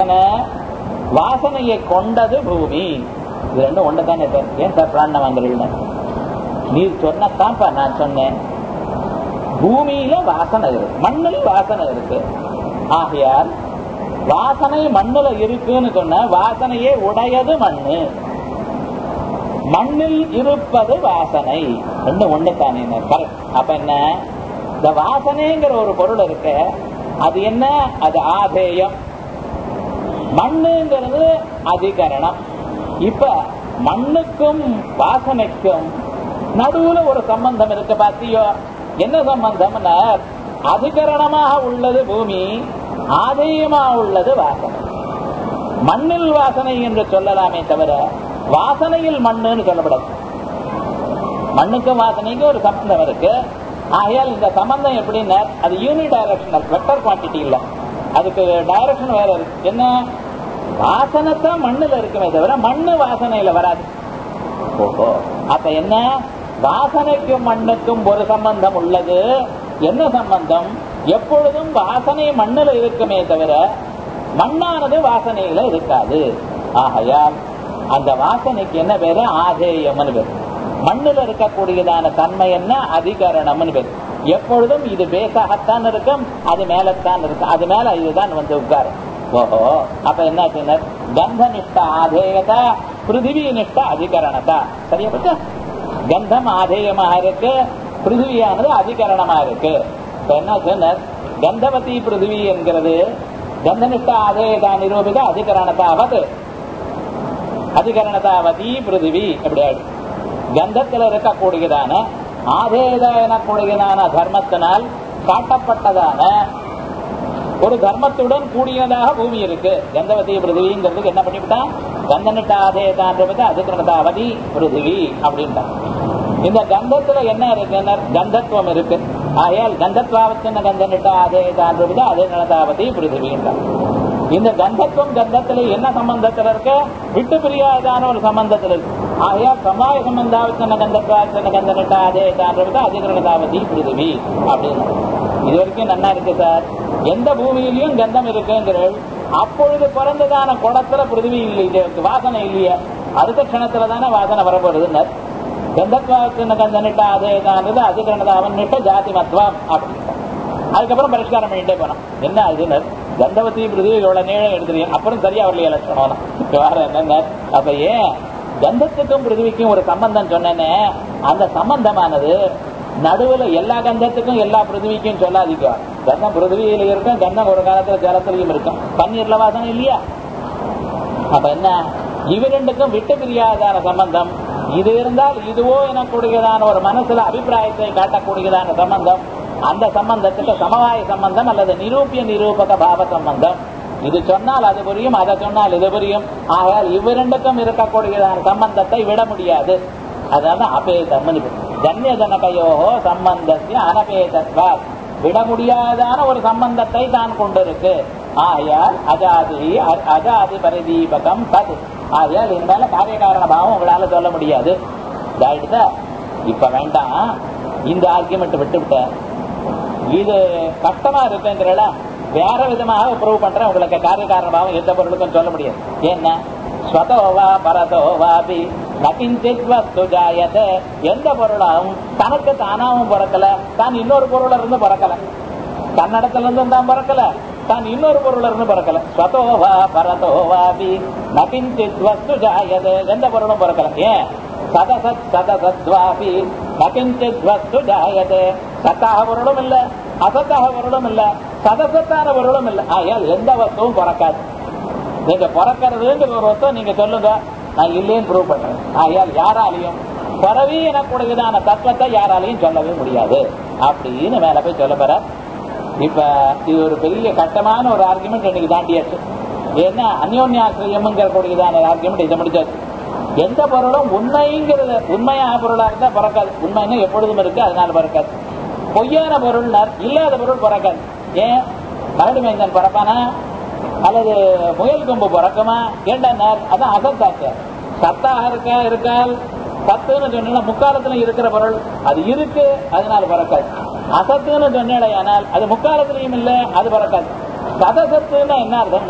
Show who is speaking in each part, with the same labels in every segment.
Speaker 1: வாசனை வாசனையை கொண்டது பூமி இது ரெண்டும் ஒன்று தானே சார் ஏன் சார் பிராணம் வாங்குறீங்க நீர் சொன்னதான்ப்பா நான் சொன்னேன் பூமியில வாசனை இருக்கு மண்ணில் வாசனை இருக்கு ஆகையால் வாசனை மண்ணுல இருக்குன்னு சொன்ன வாசனையே உடையது மண்ணு மண்ணில் இருப்பது வாசனை ரெண்டு ஒண்ணு தானே கரெக்ட் அப்ப என்ன இந்த வாசனைங்கிற ஒரு பொருள் இருக்கு அது என்ன அது ஆதேயம் மண்ணுங்கிறது அதிகரணம் இப்ப மண்ணுக்கும் வாசனைக்கும் நடுவுல ஒரு சம்பந்தம் இருக்கு பாத்தியோ என்ன சம்பந்தம்னா அதிகரணமாக உள்ளது பூமி ஆதேயமாக உள்ளது வாசனை மண்ணில் வாசனை என்று சொல்லலாமே தவிர வாசனையில் மண்ணுன்னு சொல்லப்படாது மண்ணுக்கும் வாசனைக்கும் ஒரு சம்பந்தம் இருக்கு ஆகையால் இந்த சம்பந்தம் எப்படின்னா அது யூனி டைரக்ஷனல் வெக்டர் குவான்டிட்டி இல்ல அதுக்கு டைரக்ஷன் வேற இருக்கு என்ன வாசனை தான் மண்ணுல இருக்குமே தவிர மண்ணு வாசனையில வராது ஓஹோ அப்ப என்ன வாசனைக்கும் மண்ணுக்கும் ஒரு சம்பந்தம் உள்ளது என்ன சம்பந்தம் எப்பொழுதும் வாசனை மண்ணுல இருக்குமே தவிர மண்ணானது வாசனையில இருக்காது ஆகையால் அந்த வாசனைக்கு என்ன பேரு ஆதேயம்னு பேரு மண்ணுல இருக்கக்கூடியதான தன்மை என்ன அதிகரணம்னு பேரு எப்பொழுதும் இது பேசாகத்தான் இருக்கும் அது மேலத்தான் இருக்கும் அது மேல இதுதான் வந்து உட்காரும் ஓஹோ அப்ப என்ன கந்த நிஷ்ட ஆதேயதா பிருத்திவி நிஷ்ட அதிகரணதா சரியா பச்சா கந்தம் ஆதேயமாக இருக்கு பிருத்திவியானது அதிகரணமா இருக்கு இப்ப என்ன சொன்னார் கந்தவதி பிருத்திவி என்கிறது கந்தனிஷ்ட ஆதேயதா நிரூபித அதிகரணத்தாவது அதிகரணதாவதி பிருத்திவி எப்படி ஆயிடும் கந்தத்தில் இருக்கக்கூடியதான ஆதேதா எனக்கூடியதான தர்மத்தினால் காட்டப்பட்டதான ஒரு தர்மத்துடன் கூடியதாக பூமி இருக்கு கந்தவதி பிருத்திவிங்கிறதுக்கு என்ன பண்ணிவிட்டான் கந்தனிட்ட ஆதேதான்றது அதிகரணதாவதி பிருத்திவி அப்படின்ட்டான் இந்த கந்தத்துல என்ன இருக்குன்னா கந்தத்துவம் இருக்கு ஆகையால் கந்தத்வாவத்தின கந்தனிட்ட ஆதேதான்றது அதிகரணதாவதி பிருத்திவின்றான் இந்த கந்தத்துவம் கந்தத்துல என்ன சம்பந்தத்துல இருக்கு விட்டு பிரியாதான ஒரு சம்பந்தத்துல இருக்கு ஆகையா சமாய சம்பந்தாவத்தின கந்தத்வாவத்தின கந்தனிட்ட ஆதேதான்றது அதிகரணதாவதி பிருத்திவி அப்படின்னு இது வரைக்கும் நல்லா இருக்கு சார் எந்த பூமியிலையும் கந்தம் இருக்குங்கிறீர்கள் அப்பொழுது பிறந்ததான குடத்துல பிருத்திவி இல்லை வாசனை இல்லையே அடுத்த க்ஷணத்துல தானே வாசனை வரப்போறதுன்னு கந்தத்வாவத்தின கந்தனிட்ட ஆதேதான்றது அதிகரணதாவன் நிட்ட ஜாதி மத்வம் அப்படின்னு அதுக்கப்புறம் பரிஷ்காரம் பண்ணிட்டே போனோம் என்ன அதுன்னு கந்தவதி பிருதி இவ்வளவு நீளம் எடுத்துறீங்க அப்புறம் சரியா வரலையா லட்சணம் வேற என்னங்க அப்ப ஏன் கந்தத்துக்கும் பிருத்திவிக்கும் ஒரு சம்பந்தம் சொன்னேனே அந்த சம்பந்தமானது நடுவுல எல்லா கந்தத்துக்கும் எல்லா பிருத்திவிக்கும் சொல்லாதீங்க கந்தம் பிருத்திவியில இருக்கும் கந்தம் ஒரு காலத்துல ஜலத்திலையும் இருக்கும் பன்னீர்ல வாசனை இல்லையா அப்ப என்ன இவ ரெண்டுக்கும் விட்டு பிரியாதான சம்பந்தம் இது இருந்தால் இதுவோ எனக்கூடியதான ஒரு மனசுல அபிப்பிராயத்தை காட்டக்கூடியதான சம்பந்தம் அந்த சம்பந்தத்துக்கு சமவாய சம்பந்தம் அல்லது நிரூபிய நிரூபக பாவ சம்பந்தம் இது சொன்னால் அது புரியும் அதை சொன்னால் இது புரியும் ஆகையால் இவ்விரண்டுக்கும் இருக்கக்கூடியதான சம்பந்தத்தை விட முடியாது அதாவது அபேதம் ஜன்ய ஜனகையோகோ சம்பந்தத்திய அனபேதத்வா விட முடியாதான ஒரு சம்பந்தத்தை தான் கொண்டிருக்கு ஆகையால் அஜாதி அஜாதி பரிதீபகம் தது ஆகையால் இந்த மேல காரியகாரண பாவம் உங்களால சொல்ல முடியாது இதாயிடுதா இப்ப வேண்டாம் இந்த ஆர்கியூமெண்ட் விட்டு விட்டேன் இது கஷ்டமா இருக்குங்கிறல வேற விதமாக ப்ரூவ் பண்றேன் உங்களுக்கு காரிய காரணமாகவும் எந்த பொருளுக்கும் சொல்ல முடியாது ஏன்னா ஸ்வதோவா பரதோவாபி நகிஞ்சித் வஸ்து ஜாயதே எந்த பொருளாகவும் தனக்கு தானாவும் பிறக்கல தான் இன்னொரு பொருள இருந்து பிறக்கல தன்னிடத்துல இருந்து தான் பிறக்கல தான் இன்னொரு பொருள இருந்து பிறக்கல ஸ்வதோவா பரதோவாபி நகிஞ்சித் வஸ்து ஜாயதே எந்த பொருளும் பிறக்கல ஏன் சதசத் சதசத்வாபி நகிஞ்சித் வஸ்து ஜாயதே சத்தாக பொருளும் இல்ல அசத்தாக பொருளும் இல்ல சதசத்தான பொருளும் இல்ல ஆகையால் எந்த வஸ்துவும் பிறக்காது நீங்க பிறக்கிறதுங்கிற ஒரு வஸ்துவம் நீங்க சொல்லுங்க நான் இல்லைன்னு ப்ரூவ் பண்றேன் ஆகையால் யாராலையும் பிறவி எனக்கூடியதான தத்துவத்தை யாராலையும் சொல்லவே முடியாது அப்படின்னு மேல போய் சொல்ல போற இப்ப இது ஒரு பெரிய கட்டமான ஒரு ஆர்குமெண்ட் இன்னைக்கு தாண்டியாச்சு ஏன்னா அந்யோன்யாசிரியம்ங்கிற கூடியதான ஆர்குமெண்ட் இதை முடிச்சாச்சு எந்த பொருளும் உண்மைங்கிறது உண்மையான பொருளா இருந்தா பிறக்காது உண்மைன்னு எப்பொழுதும் இருக்கு அதனால பிறக்காது பொய்யான பொருள்னார் இல்லாத பொருள் பிறக்காது ஏன் கரடி மைந்தன் பிறப்பானா அல்லது முயல் கொம்பு பிறக்குமா ஏண்டார் அதான் அசத்தாச்சு சத்தாக இருக்கா இருக்கால் சத்துன்னு சொன்னா முக்காலத்துல இருக்கிற பொருள் அது இருக்கு அதனால பிறக்காது அசத்துன்னு சொன்னேடையானால் அது முக்காலத்திலையும் இல்ல அது பிறக்காது சதசத்துன்னா என்ன அர்த்தம்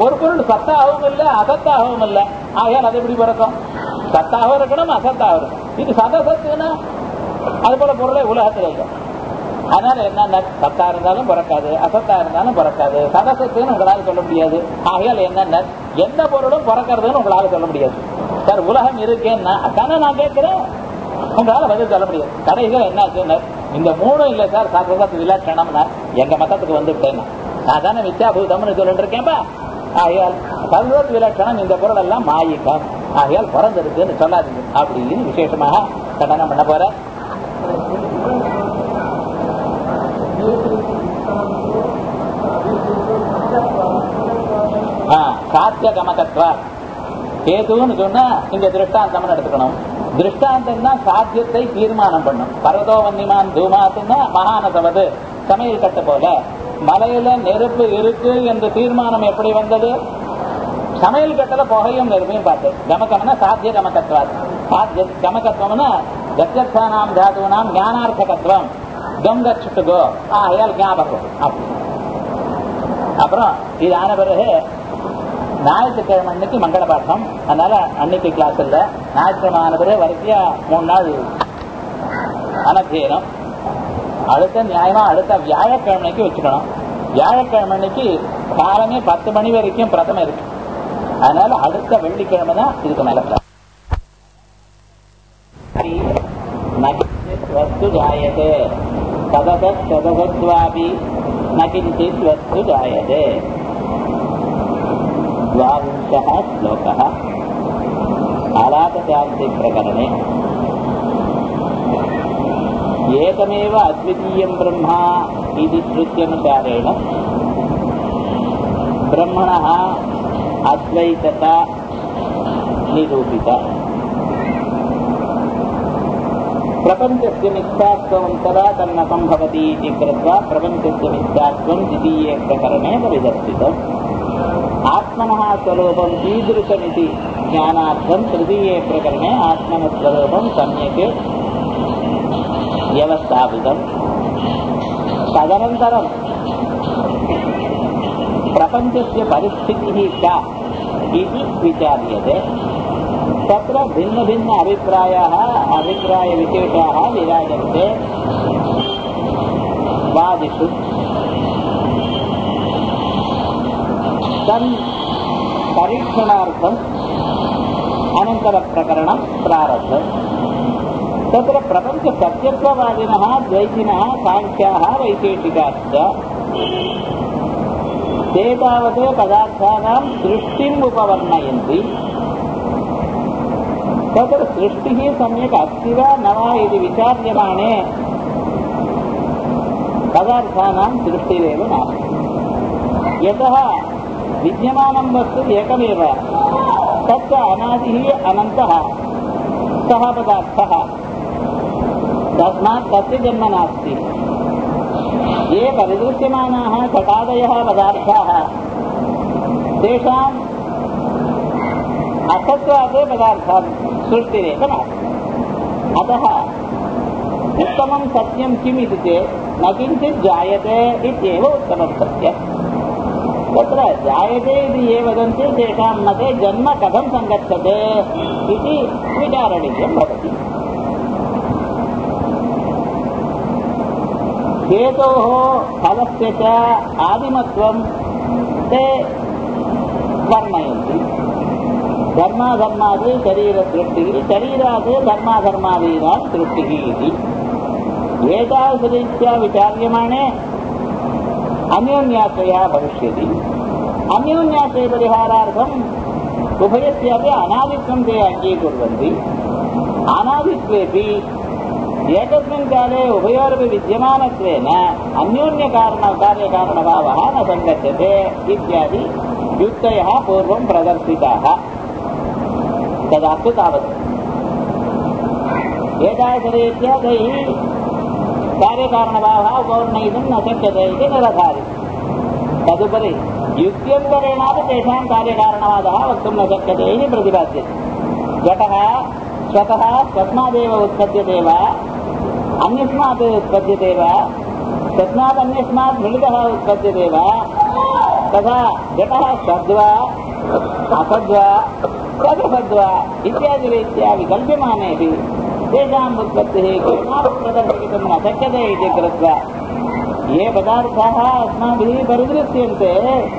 Speaker 1: ஒரு பொருள் சத்தாகவும் இல்லை அசத்தாகவும் இல்லை ஆகையால் அது எப்படி பிறக்கும் சத்தாகவும் இருக்கணும் அசத்தாகவும் இருக்கணும் இது சதசத்துன்னா அது போல பொருளே உலகத்தில் இல்லை அதனால என்ன சத்தா இருந்தாலும் பிறக்காது அசத்தா இருந்தாலும் பிறக்காது சதசத்துன்னு உங்களால சொல்ல முடியாது ஆகையால் என்னென்ன எந்த பொருளும் பிறக்கிறதுன்னு உங்களால சொல்ல முடியாது சார் உலகம் இருக்கேன்னா அதானே நான் கேட்கிறேன் உங்களால பதில் சொல்ல முடியாது கடைசியில் என்ன ஆச்சுன்னா இந்த மூணும் இல்லை சார் சதசத்து விலட்சணம்னா எங்க மதத்துக்கு வந்துவிட்டேன் நான் தானே மித்யாபூதம்னு சொல்லிட்டு இருக்கேன்ப்பா ஆகையால் சதசத் விலட்சணம் இந்த பொருள் எல்லாம் மாயிக்கம் ஆகையால் பிறந்திருக்குன்னு சொல்லாதீங்க அப்படின்னு விசேஷமாக கண்டனம் பண்ண போற சாத்திய கமகத்வா கேதுன்னு சொன்னா இங்க திருஷ்டாந்தம் எடுத்துக்கணும் திருஷ்டாந்தம் தான் சாத்தியத்தை தீர்மானம் பண்ணும் பரதோ வன்னிமான் தூமாத்துன்னா மகானசவது சமையல் கட்ட போல மலையில நெருப்பு இருக்கு என்ற தீர்மானம் எப்படி வந்தது சமையல் கட்டல புகையும் நெருப்பையும் பார்த்து கமகம்னா சாத்திய கமகத்வா சாத்திய கமகத்துவம்னா கத்தியத்தானாம் தாதுனாம் ஞானார்த்தகத்துவம் கம் கச்சுட்டுகோ ஆகையால் ஞாபகம் அப்படி அப்புறம் இது ஆன பிறகு ஞாயிற்றுக்கிழமை அன்னைக்கு மங்கள பாட்டம் அதனால அன்னைக்கு கிளாஸ் இல்ல ஞாயிற்றுக்கிழமை ஆன பிறகு வரிசையா மூணு நாள் அனத்தியனம் அடுத்த நியாயமா அடுத்த வியாழக்கிழமைக்கு வச்சுக்கணும் வியாழக்கிழமை அன்னைக்கு காலமே பத்து மணி வரைக்கும் பிரதம இருக்கு அதனால அடுத்த வெள்ளிக்கிழமை தான் இதுக்கு மேல வஸ்து ஜாயதே சதசத் சதசத்வாபி न किञ्चित् वस्तु जायते द्वाविंशः श्लोकः आलापशान्तिप्रकरणे एकमेव अद्वितीयं ब्रह्मा इति श्रुत्यनुसारेण ब्रह्मणः अद्वैतता निरूपिता प्रपञ्चस्य मिथ्यात्वं तदा तन्न सम्भवति इति कृत्वा प्रपञ्चस्य मिथ्यात्वं द्वितीये प्रकरणे परिदर्शितम् आत्मनः स्वरूपं कीदृशमिति ज्ञानार्थं तृतीये प्रकरणे आत्मनः स्वरूपं सम्यक् व्यवस्थापितम् तदनन्तरं प्रपञ्चस्य परिस्थितिः का इति विचार्यते तत्र भिन्न भिन्न अभिप्रायाः अभिप्रायविशेषाः विराजन्ते वादिषु तन् परीक्षणार्थम् अनन्तरप्रकरणं प्रारब्धम् तत्र प्रपञ्चसत्यत्ववादिनः द्वैतिनः साङ्ख्याः वैशेषिकाश्च ते तावत् पदार्थानां सृष्टिम् उपवर्णयन्ति तत्र सृष्टिः सम्यक् अस्ति वा न वा इति विचार्यमाणे पदार्थानां सृष्टिरेव नास्ति यतः विद्यमानं वस्तु एकमेव तच्च अनादिः अनन्तः सः पदार्थः तस्मात् तस्य जन्म नास्ति ये परिदृश्यमानाः घटादयः पदार्थाः तेषाम् असत्त्वात् पदार्थान् सृष्टिरेव नास्ति अतः उत्तमं सत्यं किम् इति चेत् न किञ्चित् जायते इत्येव उत्तमं सत्यम् तत्र जायते इति ये वदन्ति तेषां मते जन्म कथं सङ्गच्छते इति विचारणीयं भवति हेतोः फलस्य च आदिमत्वं ते वर्णयन्ति धर्माधर्मादि शरीरसृष्टिः शरीरात् धर्माधर्मादीनां सृष्टिः इति एतादृशरीत्या विचार्यमाणे अन्योन्याश्रयः भविष्यति अन्योन्याश्रयपरिहारार्थम् उभयस्यापि अनादित्वं ते अङ्गीकुर्वन्ति अनादित्वेपि एकस्मिन् काले उभयोरपि विद्यमानत्वेन अन्योन्यकारण कार्यकारणभावः न सङ्गच्छते इत्यादि युक्तयः पूर्वं प्रदर्शिताः तदास्तु तावत् एतादृशरीत्या तैः कार्यकारणभावः उपवर्णयितुं न शक्यते इति निरधारि तदुपरि युक्त्यन्तरेणापि तेषां कार्यकारणवादः वक्तुं न शक्यते इति प्रतिपाद्यते घटः स्वतः स्वस्मादेव उत्पद्यते वा अन्यस्मात् उत्पद्यते वा तस्मात् अन्यस्मात् मिलितः उत्पद्यते वा तथा घटः सद्वा असद्वा तदसद्वा इत्यादिरीत्या विकल्प्यमानेऽपि तेषाम् उत्पत्तिः केनापि प्रदर्शयितुं न शक्यते इति कृत्वा ये पदार्थाः अस्माभिः परिदृश्यन्ते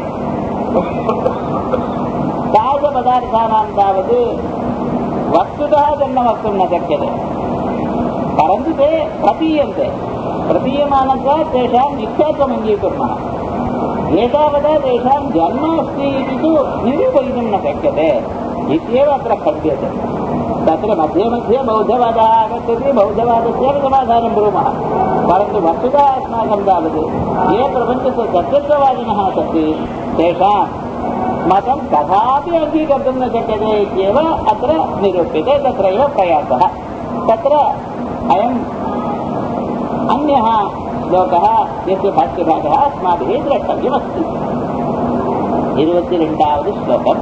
Speaker 1: तादृशपदार्थानां तावत् वस्तुतः जन्म वक्तुं न शक्यते परन्तु ते प्रतीयन्ते प्रतीयमानत्वात् तेषां मिथ्यात्वम् अङ्गीकुर्मः एतावता तेषां जन्म अस्ति इति तु निरूपयितुं न शक्यते इत्येव अत्र कल्प्यते तत्र मध्ये मध्ये बौद्धवादः आगच्छति बौद्धवादस्यैव समाधानं ब्रूमः परन्तु वस्तुतः अस्माकं तावत् ये प्रपञ्चस्य सत्यत्ववादिनः सन्ति तेषां मतं कदापि अङ्गीकर्तुं न शक्यते इत्येव अत्र निरूप्यते तत्रैव प्रयासः तत्र अयम् अन्यः श्लोकः यस्य भाष्यभागः अस्माभिः द्रष्टव्यमस्ति இருபத்தி ரெண்டாவது ஸ்லோகம்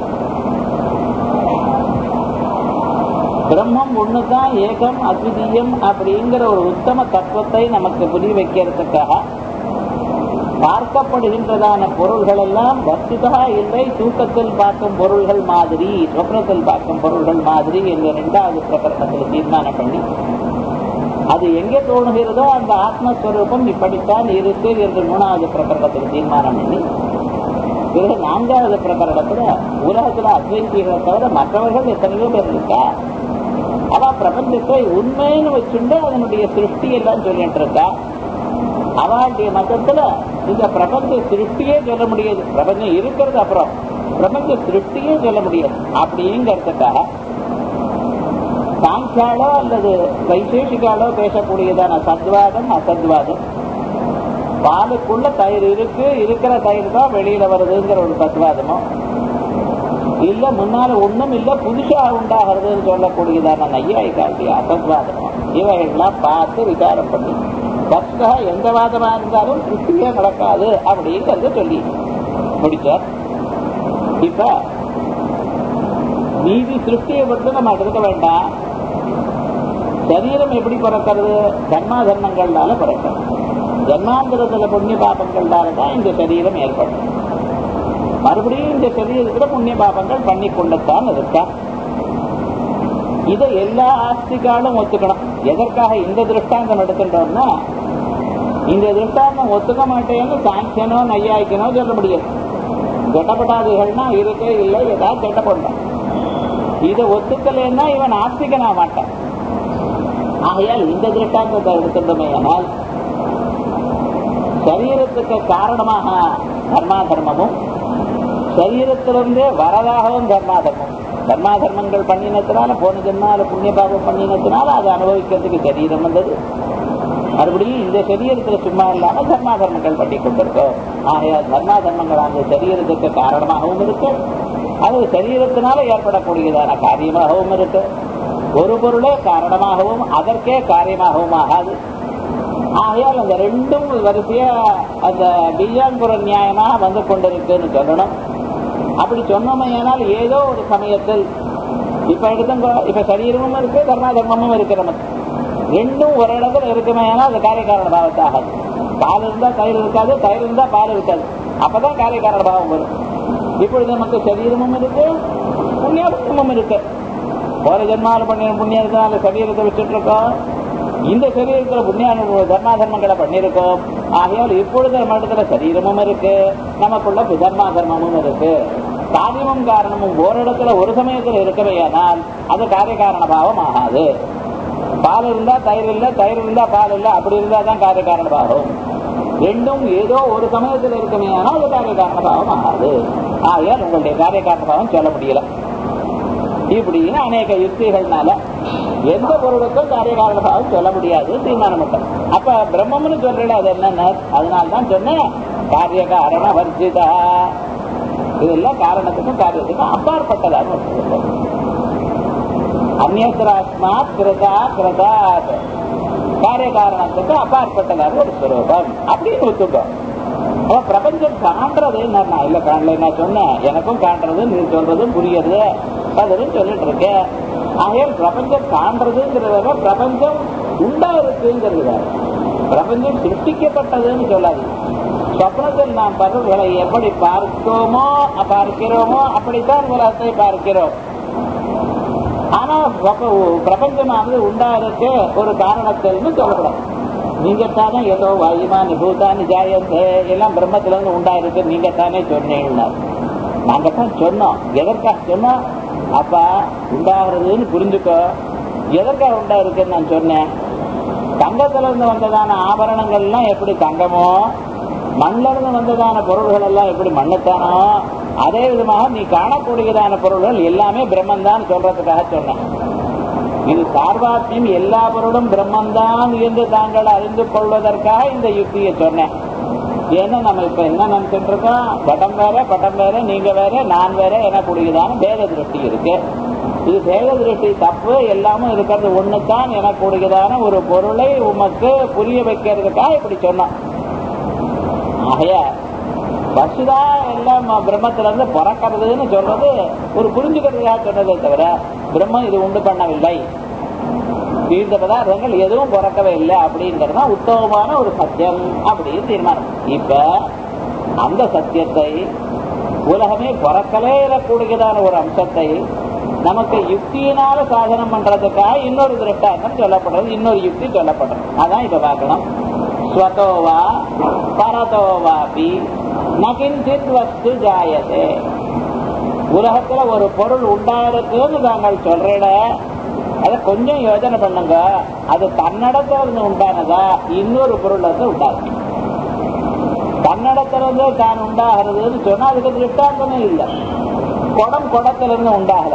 Speaker 1: பிரம்மம் ஒண்ணுதான் ஏகம் அத்விதீயம் அப்படிங்கிற ஒரு உத்தம தத்துவத்தை நமக்கு புரிய வைக்கிறதுக்காக பார்க்கப்படுகின்றதான பொருள்கள் எல்லாம் வஸ்துதா இல்லை தூக்கத்தில் பார்க்கும் பொருள்கள் மாதிரி சொப்னத்தில் பார்க்கும் பொருள்கள் மாதிரி என்ற இரண்டாவது பிரகரணத்தில் தீர்மானம் பண்ணி அது எங்கே தோணுகிறதோ அந்த ஆத்மஸ்வரூபம் இப்படித்தான் இருக்கு என்று மூணாவது பிரகரணத்தில் தீர்மானம் பண்ணி பிறகு நான்காவது பிரகரணத்துல உலகத்துல அத்வைத்திகளை தவிர மற்றவர்கள் எத்தனையோ பேர் இருக்கா அவ பிரபஞ்சத்தை உண்மைன்னு வச்சுண்டு அதனுடைய சிருஷ்டி எல்லாம் சொல்லிட்டு இருக்கா அவளுடைய மதத்துல இந்த பிரபஞ்ச சிருஷ்டியே சொல்ல முடியாது பிரபஞ்சம் இருக்கிறது அப்புறம் பிரபஞ்ச சிருஷ்டியே சொல்ல முடியாது அப்படிங்கிறதுக்காக சாங்கியாலோ அல்லது வைசேஷிகாலோ பேசக்கூடியதான சத்வாதம் அசத்வாதம் பாலுக்குள்ள தயிர் இருக்கு இருக்கிற தயிர் தான் வெளியில வருதுங்கிற ஒரு சத்வாதமோ இல்ல முன்னால ஒண்ணும் இல்ல புதுசா உண்டாகிறதுன்னு சொல்லக்கூடியதான நையாயிக்காட்டி அசத்வாதமோ இவைகள்லாம் பார்த்து விசாரம் பண்ணி வஸ்தா எந்த வாதமா இருந்தாலும் திருப்தியே நடக்காது அப்படிங்கிறத சொல்லி முடிச்சார் இப்ப நீதி சிருஷ்டியை மட்டும் நம்ம எடுக்க வேண்டாம் சரீரம் எப்படி பிறக்கிறது தர்மா தர்மங்கள்னால பிறக்கிறது ஜன்மாந்திரத்துல புண்ணிய பாபங்கள்னால தான் இந்த சரீரம் ஏற்படும் மறுபடியும் இந்த சரீரத்துல புண்ணிய பாபங்கள் பண்ணி கொண்டுத்தான் இருக்கா இதை எல்லா ஆஸ்திகாலும் ஒத்துக்கணும் எதற்காக இந்த திருஷ்டாந்தம் எடுத்துட்டோம்னா இந்த திருஷ்டாந்தம் ஒத்துக்க மாட்டேன்னு சாங்கியனோ நையாய்க்கனோ சொல்ல முடியாது ஜட்டப்படாதுகள்னா இருக்கே இல்லை ஏதாவது ஜட்டப்படலாம் இதை ஒத்துக்கலைன்னா இவன் ஆஸ்திகனா மாட்டான் ஆகையால் இந்த திருஷ்டாந்தத்தை எடுத்துட்டோமே ஆனால் சரீரத்துக்கு காரணமாக தர்மா தர்மமும் சரீரத்திலிருந்தே வரதாகவும் தர்மா தர்மம் தர்மா தர்மங்கள் பண்ணினத்தினால போன ஜென்மால புண்ணிய பாபம் பண்ணினத்தினால அதை அனுபவிக்கிறதுக்கு சரீரம் வந்தது மறுபடியும் இந்த சரீரத்துல சும்மா இல்லாம தர்மா தர்மங்கள் பண்ணி கொண்டிருக்கோம் ஆகையால் தர்மா தர்மங்கள் அந்த சரீரத்துக்கு காரணமாகவும் இருக்கு அது சரீரத்தினால ஏற்படக்கூடியதான காரியமாகவும் இருக்கு ஒரு பொருளே காரணமாகவும் அதற்கே காரியமாகவும் ஆகாது ஆகையால் அந்த ரெண்டும் வரிசையா அந்த பிஜான்புர நியாயமாக வந்து கொண்டிருக்குன்னு சொல்லணும் அப்படி சொன்னோமே ஏனால் ஏதோ ஒரு சமயத்தில் இப்ப எடுத்துங்க இப்ப சரீரமும் இருக்கு கர்மா தர்மமும் இருக்கு நமக்கு ரெண்டும் ஒரு இடத்துல இருக்குமே ஏன்னா அது காரியகாரண பாவத்தை ஆகாது பால் இருந்தா தயிர் இருக்காது தயிர் இருந்தா பால் இருக்காது அப்பதான் காரியகாரண பாவம் வரும் இப்பொழுது நமக்கு சரீரமும் இருக்கு புண்ணியமும் இருக்கு போற ஜென்மாவில் பண்ணின புண்ணியத்தினால சரீரத்தை வச்சுட்டு இருக்கோம் இந்த சரீரத்துல புண்ணிய தர்மா தர்மங்களை பண்ணியிருக்கோம் ஆகையால் இப்பொழுது நம்ம இடத்துல சரீரமும் இருக்கு நமக்குள்ள தர்மா தர்மமும் இருக்கு காரியமும் காரணமும் ஓரிடத்துல ஒரு சமயத்துல இருக்கவையானால் அது காரிய காரண பாவம் ஆகாது பால் இருந்தா தயிர் இல்ல தயிர் இருந்தா பால் இல்ல அப்படி இருந்தா தான் காரிய காரண பாவம் ரெண்டும் ஏதோ ஒரு சமயத்தில் இருக்கவையானால் அது காரிய காரண பாவம் ஆகாது ஆகையால் உங்களுடைய காரிய காரண பாவம் சொல்ல முடியல இப்படின்னு அநேக யுக்திகள்னால எந்த பொருளுக்கும் காரியகாரண பாவம் சொல்ல முடியாது தீர்மானம் மட்டும் அப்ப பிரம்மம்னு சொல்றல அது என்னன்னு அதனால தான் சொன்னேன் காரிய காரண வர்ஜிதா இதெல்லாம் காரணத்துக்கும் காரியத்துக்கும் அப்பாற்பட்டதாக அந்நேசராஸ்மாத் கிருதா கிருதாத் காரிய காரணத்துக்கு அப்பாற்பட்டதாக ஒரு ஸ்வரூபம் அப்படின்னு ஒத்துக்கோ அப்ப பிரபஞ்சம் காண்றது என்ன இல்ல காணல நான் சொன்னேன் எனக்கும் காண்றது நீ சொல்றதும் புரியுது அதுன்னு சொல்லிட்டு இருக்கேன் ஆகையால் பிரபஞ்சம் காண்றதுங்கிறத விட பிரபஞ்சம் உண்டா இருக்குங்கிறது வேற. பிரபஞ்சம் சிருஷ்டிக்கப்பட்டதுன்னு சொல்லாது சொப்னத்தில் நாம் பொருள்களை எப்படி பார்க்கோமோ பார்க்கிறோமோ அப்படித்தான் உலகத்தை பார்க்கிறோம் ஆனா பிரப- பிரபஞ்சமானது உண்டாருக்கு ஒரு காரணத்தில்னு சொல்லக்கூடாது நீங்க தானே ஏதோ வாயுமா நிபூதா நிஜாயந்தே எல்லாம் பிரம்மத்துல இருந்து உண்டாயிருக்கு நீங்க தானே சொன்னீங்கன்னா நாங்க தான் சொன்னோம் எதற்காக சொன்னோம் அப்பா உண்டாகிறதுன்னு புரிஞ்சுக்கோ எதற்காக உண்டாயிருக்குன்னு நான் சொன்னேன் தங்கத்துல இருந்து வந்ததான ஆபரணங்கள்லாம் எப்படி தங்கமோ மண்ணில இருந்து வந்ததான பொருள்கள் எல்லாம் எப்படி மண்ணுத்தானோ அதே விதமாக நீ காணக்கூடியதான பொருள்கள் எல்லாமே பிரம்மன் சொல்றதுக்காக சொன்னேன் இது சார்வாத்தியம் எல்லா பொருளும் பிரம்மன்தான் என்று தாங்கள் அறிந்து கொள்வதற்காக இந்த யுக்தியை சொன்னேன் ஏன்னா நம்ம இப்ப என்ன நினைச்சிட்டு இருக்கோம் பட்டம் வேற பட்டம் வேற நீங்க வேற நான் வேற எனக்கூடியதான பேத திருஷ்டி இருக்கு இது பேத திருஷ்டி தப்பு எல்லாமும் இருக்கிறது ஒண்ணுதான் எனக்கூடியதான ஒரு பொருளை உமக்கு புரிய வைக்கிறதுக்காக இப்படி சொன்னோம் ஆகைய வசுதா எல்லாம் பிரம்மத்துல இருந்து பிறக்கிறதுன்னு சொல்றது ஒரு புரிஞ்சுக்கிறதுக்காக சொன்னதே தவிர பிரம்மம் இது உண்டு பண்ணவில்லை தீர்ந்த பதார்த்தங்கள் எதுவும் பிறக்கவே இல்லை அப்படிங்கிறது தான் உத்தமமான ஒரு சத்தியம் அப்படின்னு தீர்மானம் இப்ப அந்த சத்தியத்தை உலகமே பிறக்கலே இருக்கக்கூடியதான ஒரு அம்சத்தை நமக்கு யுக்தியினால சாதனம் பண்றதுக்காக இன்னொரு திருஷ்டாந்தம் சொல்லப்படுறது இன்னொரு யுக்தி சொல்லப்படுறது அதான் இப்ப பார்க்கணும் ஸ்வதோவா பரதோவாபி நகிஞ்சித் வஸ்து ஜாயதே உலகத்துல ஒரு பொருள் உண்டாயிருக்குன்னு தாங்கள் சொல்றீட அத கொஞ்சம் யோசனை பண்ணுங்க அது தன்னடத்துல இருந்து உண்டானதா இன்னொரு பொருள் இருந்து உண்டாகுது தன்னடத்துல இருந்து தான் உண்டாகிறதுன்னு சொன்னா அதுக்கு திருஷ்டாந்தமே இல்லை குடம் குடத்திலிருந்து உண்டாகல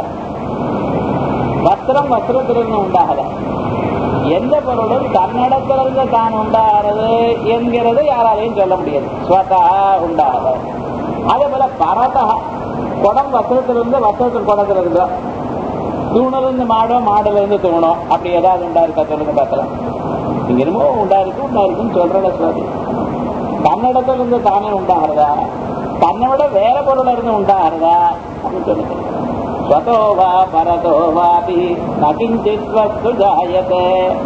Speaker 1: வஸ்திரம் வஸ்திரத்திலிருந்து உண்டாகல எந்த பொருளும் தன்னிடத்திலிருந்து தான் உண்டாகிறது என்கிறது யாராலையும் சொல்ல முடியாது ஸ்வதா உண்டாகிறது அதே போல பரதா குடம் வஸ்திரத்திலிருந்து வஸ்திரத்தில் குடத்திலிருந்து தூணிலிருந்து மாடோ மாடுல இருந்து தூணும் அப்படி ஏதாவது உண்டா இருக்கா சொல்லுங்க பார்க்கலாம் இங்க என்னமோ உண்டா இருக்கு உண்டா இருக்குன்னு சொல்றத சுவாதி தன்னிடத்துல இருந்து தானே உண்டாகிறதா தன்னை விட வேற பொருள் இருந்து உண்டாகிறதா அப்படின்னு சொல்லுங்க ஸ்வதோ வா பரதோ வாபி நகிஞ்சித் வஸ்து ஜாயதே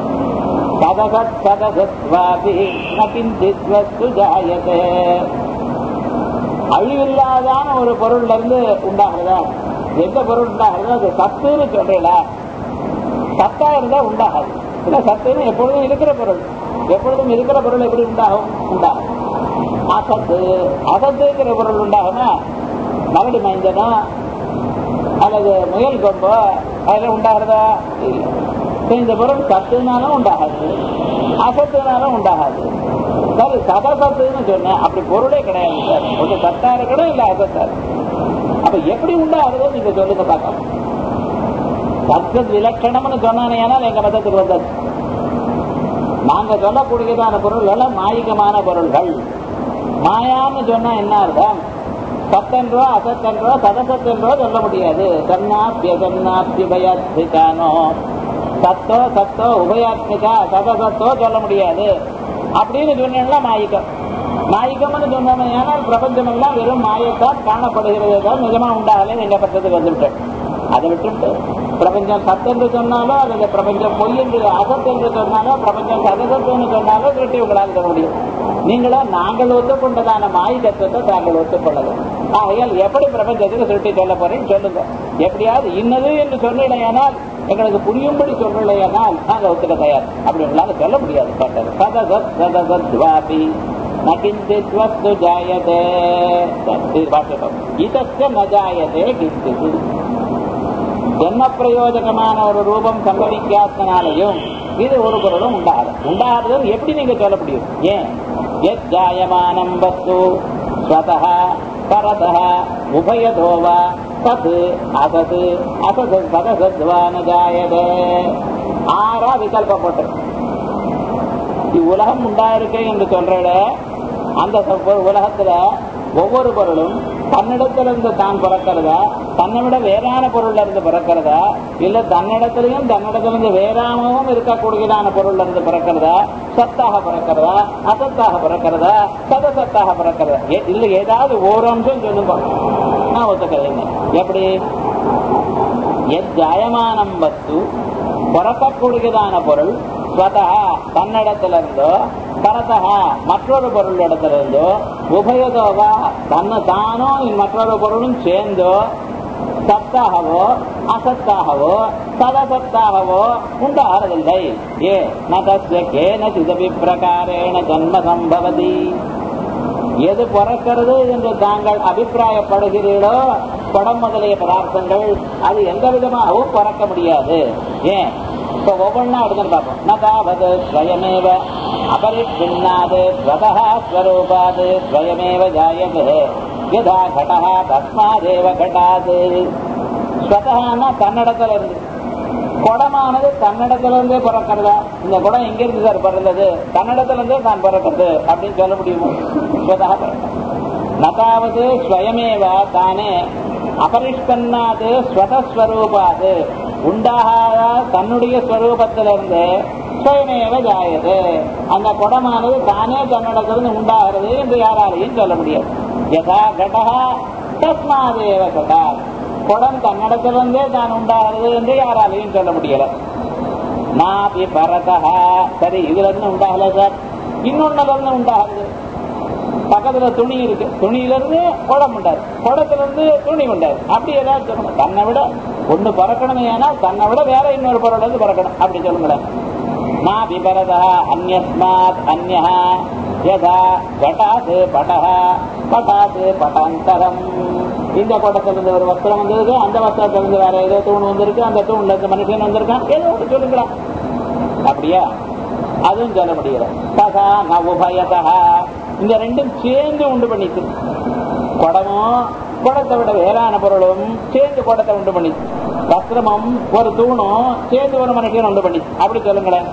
Speaker 1: சதசத் சதசத் வாபி நகிஞ்சித் வஸ்து ஜாயதே அழிவில்லாதான ஒரு பொருள்ல இருந்து உண்டாகிறதா எந்த பொருள் உண்டாகிறதோ அது சத்துன்னு சொல்றீங்களா சத்தா இருந்தா உண்டாகாது இல்ல சத்துன்னு எப்பொழுதும் இருக்கிற பொருள் எப்பொழுதும் இருக்கிற பொருள் எப்படி உண்டாகும் உண்டாகும் அசத்து அசத்துங்கிற பொருள் உண்டாகுமா மரடி மைந்தனா அல்லது முயல் கொம்போ அதுல உண்டாகிறதா இல்லை இப்ப இந்த பொருள் சத்துனாலும் உண்டாகாது அசத்துனாலும் உண்டாகாது சரி சதசத்துன்னு சொன்னேன் அப்படி பொருளே கிடையாது சார் ஒன்று சத்தா இருக்கணும் இல்ல அசத்தா இருக்கணும் அப்ப எப்படி உண்டாகிறதோ நீங்க சொல்லுங்க பார்க்கலாம் சத்சத் விலட்சணம்னு சொன்னானேனால் எங்க மதத்துக்கு வந்தது நாங்க சொல்லக்கூடியதான பொருள் எல்லாம் மாயிகமான பொருள்கள் மாயான்னு சொன்னா என்ன அர்த்தம் சத்தென்றோ அசத்தென்றோ சதசத்தென்றோ சொல்ல முடியாது சன்னாப்பிய சன்னாப்பியபயாத்மிகானோ சத்தோ சத்தோ உபயாத்மிகா சதசத்தோ சொல்ல முடியாது அப்படின்னு சொன்னா மாயிக்கம் மாயிக்கம்னு சொன்னோம் ஏனால் பிரபஞ்சம் எல்லாம் வெறும் மாயத்தால் காணப்படுகிறது தான் நிஜமா உண்டாகலே எங்க பக்கத்துக்கு வந்துவிட்டேன் அதை விட்டுட்டு பிரபஞ்சம் சத்தென்று சொன்னாலோ அல்லது பிரபஞ்சம் பொய் என்று அசத் என்று சொன்னாலோ பிரபஞ்சம் சதசத்துன்னு சொன்னாலோ திருட்டி உங்களால் சொல்ல முடியும் நீங்களோ நாங்கள் ஒத்துக்கொண்டதான மாய் தத்துவத்தை தாங்கள் ஒத்துக்கொள்ளது ஆகையால் எப்படி பிரபஞ்சத்துக்கு திருட்டி சொல்ல போறேன்னு சொல்லுங்க எப்படியாவது இன்னது என்று சொல்லலையானால் எங்களுக்கு புரியும்படி சொல்லலையானால் நாங்க ஒத்துக்க தயார் அப்படி உங்களால சொல்ல முடியாது பட்டது சதசத் சதசத் வாபி நகிஞ்சித் வஸ்து ஜாயதே இது பாட்டுட்டோம் இதற்கு ந ஜாயதே கிஞ்சித் ஜென்ம பிரயோஜகமான ஒரு ரூபம் சம்பவிக்காதனாலையும் இது ஒரு பொருளும் உண்டாது உண்டாகிறது எப்படி நீங்க சொல்ல முடியும் ஏன் எத் ஜாயமானம் வஸ்து ஸ்வதः பரதः உபயதோ வா தத் அசத் அசத் சதசத்வா ந ஜாயதே ஆறா விகல்பம் போட்டு இவ்வுலகம் உண்டாயிருக்கு என்று சொல்ற அந்த ச- உலகத்துல ஒவ்வொரு பொருளும் தன்னிடத்திலிருந்து தான் பிறக்கிறதா தன்னை விட வேறான பொருள்ல இருந்து பிறக்கிறதா இல்ல தன்னிடத்திலையும் தன்னிடத்திலிருந்து வேறாமவும் இருக்கக்கூடியதான பொருள்ல இருந்து பிறக்கிறதா சத்தாக பிறக்கிறதா அசத்தாக பிறக்கிறதா சதசத்தாக பிறக்கிறதா ஏ- இல்ல ஏதாவது ஒரு அம்சம் சொல்லுங்க நான் ஒத்துக்கிறேன் எப்படி எத் ஜாயமானம் வஸ்து பிறக்கக்கூடியதான பொருள் ஸ்வதா தன்னிடத்திலிருந்தோ பரதா மற்றொரு பொருளிடத்திலிருந்தோ உபயதோவா தன்னை தானும் மற்றொரு பொருளும் சேர்ந்தோ சத்தாகவோ அசத்தாகவோ சதசத்தாகவோ உண்டாகிறதில்லை ஏ நதஸ்ய கேன சிதபி பிரகாரேண ஜன்ம சம்பவதி எது பிறக்கிறது என்று தாங்கள் அபிப்பிராயப்படுகிறீர்களோ குடம் முதலிய பதார்த்தங்கள் அது எந்த விதமாகவும் பிறக்க முடியாது ஏன் இப்ப ஒவ்வொன்றா எடுத்துன்னு பார்ப்போம் நதாவது ஸ்வயமேவ அபரிப்பின்னாது ஸ்வதா ஸ்வரூபாது ஸ்வயமேவ ஜாயதே யதா கடா தஸ்மாதேவ கடாது ஸ்வதகான்னா தன்னிடத்துல இருந்து குடமானது தன்னிடத்துல இருந்தே பிறக்கிறதா இந்த குடம் எங்க இருந்து சார் பிறந்தது தன்னிடத்துல இருந்தே தான் பிறக்கிறது அப்படின்னு சொல்ல முடியுமோ ஸ்வதா பிறக்கிறது நதாவது ஸ்வயமேவ தானே அபரிஷ்பன்னாது ஸ்வதஸ்வரூபாது உண்டாகாத தன்னுடைய ஸ்வரூபத்திலிருந்து ஸ்வயமேவ ஜாயது அந்த குடமானது தானே தன்னிடத்திலிருந்து உண்டாகிறது என்று யாராலையும் சொல்ல முடியாது யதா கடகா தஸ்மாதேவ கடா குடம் தன்னிடத்திலிருந்தே தான் உண்டாகிறது என்று யாராலையும் சொல்ல முடியல நாபி பரதா சரி இதுல இருந்து உண்டாகல சார் இன்னொன்னுல இருந்து உண்டாகுது பக்கத்துல துணி இருக்கு துணியில இருந்து குடம் உண்டாது குடத்துல இருந்து துணி உண்டாது அப்படி ஏதாவது சொல்லணும் தன்னை விட ஒண்ணு பறக்கணுமே ஏன்னா தன்னை விட வேற இன்னொரு பொருள் வந்து பறக்கணும் அப்படி சொல்லுங்களேன் மா விபரதா அந்யஸ்மாத் அந்யா யதா ஜட்டாது படஹ பட்டாது பட்டாந்தரம் இந்த குடத்திலிருந்து ஒரு வஸ்திரம் வந்திருக்கு அந்த வஸ்திரத்திலிருந்து வேற ஏதோ தூண் வந்திருக்கு அந்த தூண்ல இருந்து மனுஷன் வந்திருக்கான் ஏதோ ஒன்று சொல்லுங்களா அப்படியா அதுவும் சொல்ல முடியல ததா ந உபயதா இந்த ரெண்டும் சேர்ந்து உண்டு பண்ணிச்சு குடமும் குடத்தை விட வேளாண் பொருளும் சேர்ந்து குடத்தை உண்டு பண்ணிச்சு வஸ்திரமும் ஒரு தூணும் சேர்ந்து ஒரு மனுஷன் உண்டு பண்ணிச்சு அப்படி சொல்லுங்களேன்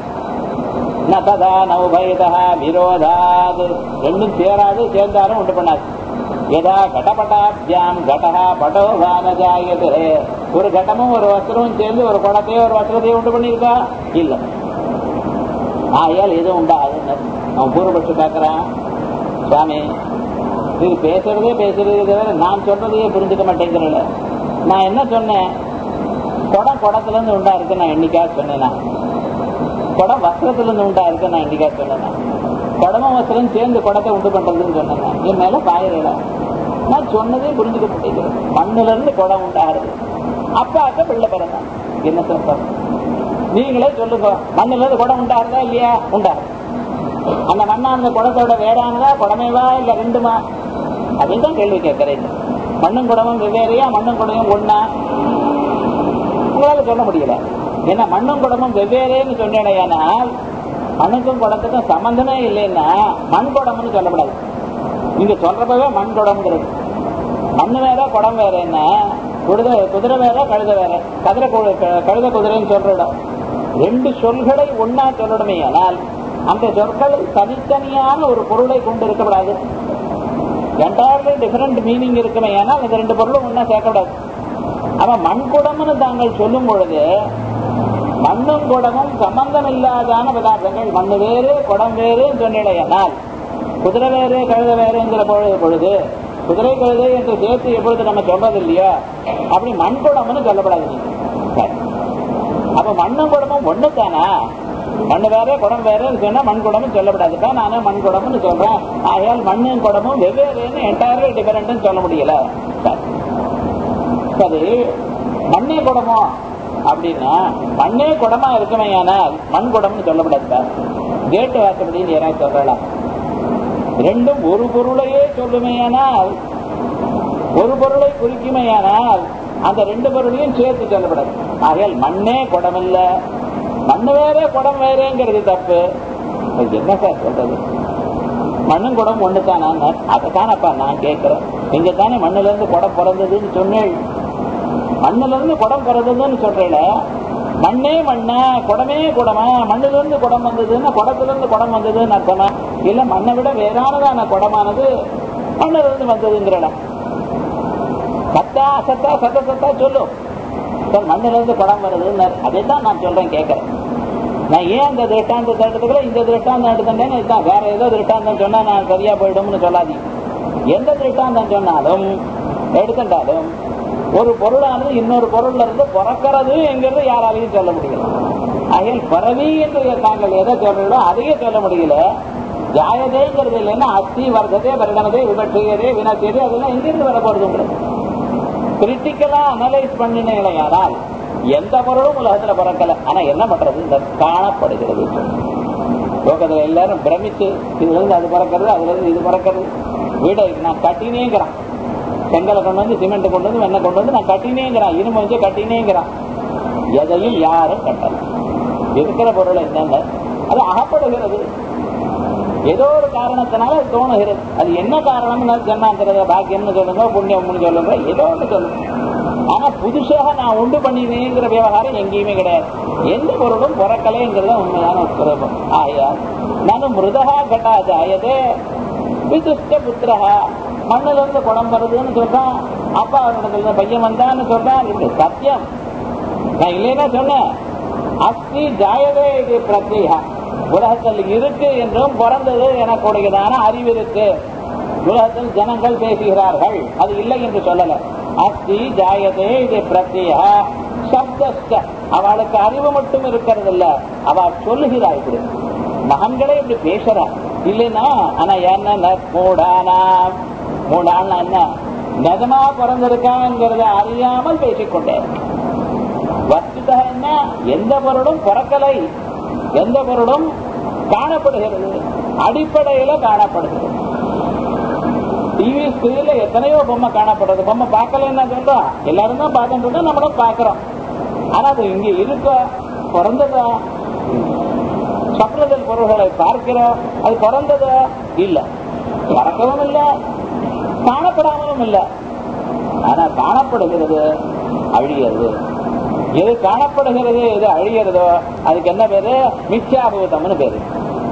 Speaker 1: ந ததா ந உபயதா விரோதாது ரெண்டும் சேராது சேர்ந்தாலும் உண்டு பண்ணாது எதா கடபட்டாபியாம் கடகா பட்டோபான ஜாயது ஒரு கடமும் ஒரு வஸ்திரமும் சேர்ந்து ஒரு குடத்தையோ ஒரு வஸ்திரத்தையும் உண்டு பண்ணியிருக்கா இல்ல ஆயால் எதுவும் உண்டாகுதுன்னு அவன் பூர்வபட்சி பார்க்கறான் சுவாமி இது பேசுறதே பேசுறதே தவிர நான் சொல்றதையே புரிஞ்சுக்க மாட்டேங்கிறல நான் என்ன சொன்னேன் குடம் குடத்துல இருந்து உண்டா இருக்கு நான் என்னைக்கா சொன்னேனா குடம் வஸ்திரத்துல இருந்து உண்டா இருக்கு நான் என்னைக்கா சொன்னேனா குடமும் வஸ்திரம் சேர்ந்து குடத்தை உண்டு பண்றதுன்னு சொன்னேன் என் மேல பாயிரல நான் சொன்னதே புரிஞ்சுக்க மாட்டேங்கிறேன் மண்ணுல இருந்து குடம் உண்டாகிறது அப்பாக்க பிள்ளை பிறந்தான் என்ன சொல்றோம் நீங்களே சொல்லுங்க மண்ணுல இருந்து குடம் உண்டாகிறதா இல்லையா உண்டாகுது அந்த மண்ணா அந்த குடத்தோட வேறானதா குடமேவா இல்ல ரெண்டுமா அதுதான் கேள்வி கேட்கறேன் மண்ணும் குடமும் வெவ்வேறையா மண்ணும் குடமும் ஒண்ணா உங்களால சொல்ல முடியல ஏன்னா மண்ணும் குடமும் வெவ்வேறேன்னு சொன்னேனால் மண்ணுக்கும் குடத்துக்கும் சம்பந்தமே இல்லைன்னா மண் குடம்னு சொல்லப்படாது நீங்க சொல்றப்பவே மண் குடம்ங்கிறது மண்ணு வேற குடம் வேற என்ன குதிரை குதிரை வேற கழுத வேற கதிரை கு- க- கழுத குதிரைன்னு சொல்ற இடம் ரெண்டு சொல்களை ஒன்னா சொல்லணுமே ஆனால் அந்த சொற்கள் தனித்தனியான ஒரு பொருளை கொண்டு இருக்கக்கூடாது என்டையர்லி டிஃபரெண்ட் மீனிங் இருக்குமே ஆனால் இந்த ரெண்டு பொருளும் ஒன்னா சேர்க்கக்கூடாது அவன் மண் குடம்னு தாங்கள் சொல்லும் பொழுது மண்ணும் குடமும் சம்பந்தம் இல்லாதான பதார்த்தங்கள் மண்ணு வேறு குடம் வேறுன்னு சொன்னிடையானால் குதிரை வேறு கழுத வேறுங்கிற பொழுது பொழுது குதிரை கழுதை என்று சேர்த்து எப்பொழுது நம்ம சொல்றது இல்லையோ அப்படி மண் குடம்னு சொல்லப்படாது நீங்க சரி. அப்ப மண்ணும் குடமும் ஒண்ணு தானா மண்ணு வேற குடம் வேறன்னு சொன்னா மண் குடமும் சொல்லப்படாதுப்பா நானும் மண் குடம்னு சொல்றேன் ஆகையால் மண்ணும் குடமும் வெவ்வேறுன்னு என்டையர்லி டிஃபரெண்ட் சொல்ல முடியல சரி. சரி மண்ணே குடமோ அப்படின்னா மண்ணே குடமா இருக்குமே ஆனால் மண் குடம்னு சொல்லப்படாது கேட்டு வாசப்படின்னு யாராவது சொல்லலாம் ரெண்டும் ஒரு பொருளையே சொல்லுமேயானால் ஒரு பொருளை குறிக்குமேயானால் அந்த ரெண்டு பொருளையும் சேர்த்து சொல்லப்படாது ஆகையால் மண்ணே குடம் இல்ல மண்ணு வேற குடம் வேறேங்கிறது தப்பு அது என்ன சார் சொல்றது மண்ணும் குடம் ஒண்ணு தானா அதைத்தானப்பா நான் கேட்கிறேன் நீங்க தானே மண்ணுல இருந்து குடம் பிறந்ததுன்னு சொன்னேன் மண்ணுல இருந்து குடம் பிறந்ததுன்னு சொல்றேல மண்ணே மண்ணா குடமே குடமா மண்ணுல இருந்து குடம் வந்ததுன்னா குடத்துல இருந்து குடம் வந்ததுன்னு அர்த்தமா இல்ல மண்ணை விட வேறானதான குடமானது மண்ணுல இருந்து வந்ததுங்கிறடா சத்தா சத்தா சத்த சத்தா சொல்லும் சார் மண்ணுல இருந்து குடம் வருதுன்னு அதை தான் நான் சொல்றேன் கேட்கறேன் நான் ஏன் அந்த திருட்டாந்தத்தை எடுத்துக்கல இந்த திருட்டாந்தம் எடுத்தேன்னு இதுதான் வேற ஏதோ திருட்டாந்தம் சொன்னா நான் சரியா போயிடும்னு சொல்லாதீங்க எந்த திருட்டாந்தம் சொன்னாலும் எடுத்துட்டாலும் ஒரு பொருளானது இன்னொரு பொருள்ல இருந்து பிறக்கிறது என்கிறது யாராலையும் சொல்ல முடியல ஆகையால் பிறவி என்று தாங்கள் எதை சொல்றீங்களோ அதையே சொல்ல முடியல ஜாயதேங்கிறது இல்லைன்னா அஸ்தி வர்த்ததே வருடனதே விபட்சியதே வினசியதே அதெல்லாம் எங்கிருந்து வர போறது உங்களுக்கு கிரிட்டிக்கலா அனலைஸ் பண்ணினேனால் எந்த பொருளும் உலகத்துல பிறக்கல ஆனா என்ன பண்றது இந்த காணப்படுகிறது லோகத்துல எல்லாரும் பிரமிச்சு இதுல இருந்து அது பிறக்கிறது அதுல இருந்து இது பிறக்கிறது வீடை நான் கட்டினேங்கிறான் செங்கலை கொண்டு வந்து சிமெண்ட் கொண்டு வந்து வெண்ணெய் கொண்டு வந்து நான் கட்டினேங்கிறான் இரும்பு வச்சு கட்டினேங்கிறான் எதையும் யாரும் கட்டல இருக்கிற பொருள் என்னங்க அது அகப்படுகிறது ஏதோ ஒரு காரணத்தினால அது தோணுகிறது அது என்ன காரணம்னு ஜென்மாந்திரத பாக்கியம்னு சொல்லுங்க புண்ணியம்னு சொல்லுங்க ஏதோ ஒன்று சொல்லுங்க ஆனா புதுசாக நான் உண்டு பண்ணினேங்கிற விவகாரம் எங்கேயுமே கிடையாது எந்த பொருளும் பிறக்கலைங்கிறத உண்மையான சுரூபம் ஆயா நானும் மிருதகா கட்டா ஜாயதே விதுஷ்ட புத்திரஹா மண்ணுல இருந்து குடம் வருதுன்னு சொல்றான் அப்பா அவனிடத்துல பையன் வந்தான்னு சொல்றான் இது சத்தியம் நான் இல்லைன்னா சொன்னேன் அஸ்தி ஜாயதே இது பிரத்யா உலகத்தில் இருக்கு என்றும் பிறந்தது எனக்கூடியதான அறிவு இருக்கு உலகத்தில் ஜனங்கள் பேசுகிறார்கள் அது இல்லை என்று சொல்லல அஸ்தி ஜாயதே இது பிரத்யா சப்தஸ்ட அவளுக்கு அறிவு மட்டும் இருக்கிறது இல்ல அவ சொல்லுகிறா இப்படி மகன்களே இப்படி பேசுறா இல்லைன்னா ஆனா என்ன மூடானா மூடானா என்ன நிஜமா பிறந்திருக்காங்கிறத அறியாமல் பேசிக்கொண்டேன் வஸ்துதா என்ன எந்த பொருளும் பிறக்கலை எந்த பொருளும் காணப்படுகிறது அடிப்படையில காணப்படுகிறது டிவி ஸ்கிரீன்ல எத்தனையோ பொம்மை காணப்படுறது பொம்மை பார்க்கலன்னா சொல்றோம் எல்லாரும் தான் பார்த்துட்டு நம்மளும் பார்க்கிறோம் ஆனா அது இங்க இருக்க பிறந்ததா சொப்னத்தில் பொருள்களை பார்க்கிறோம் அது பிறந்ததா இல்ல பறக்கவும் இல்லை காணப்படாமலும் இல்லை ஆனா காணப்படுகிறது அழியறது எது காணப்படுகிறது எது அழிகிறதோ அதுக்கு என்ன பேரு மித்யாபூதம்னு பேரு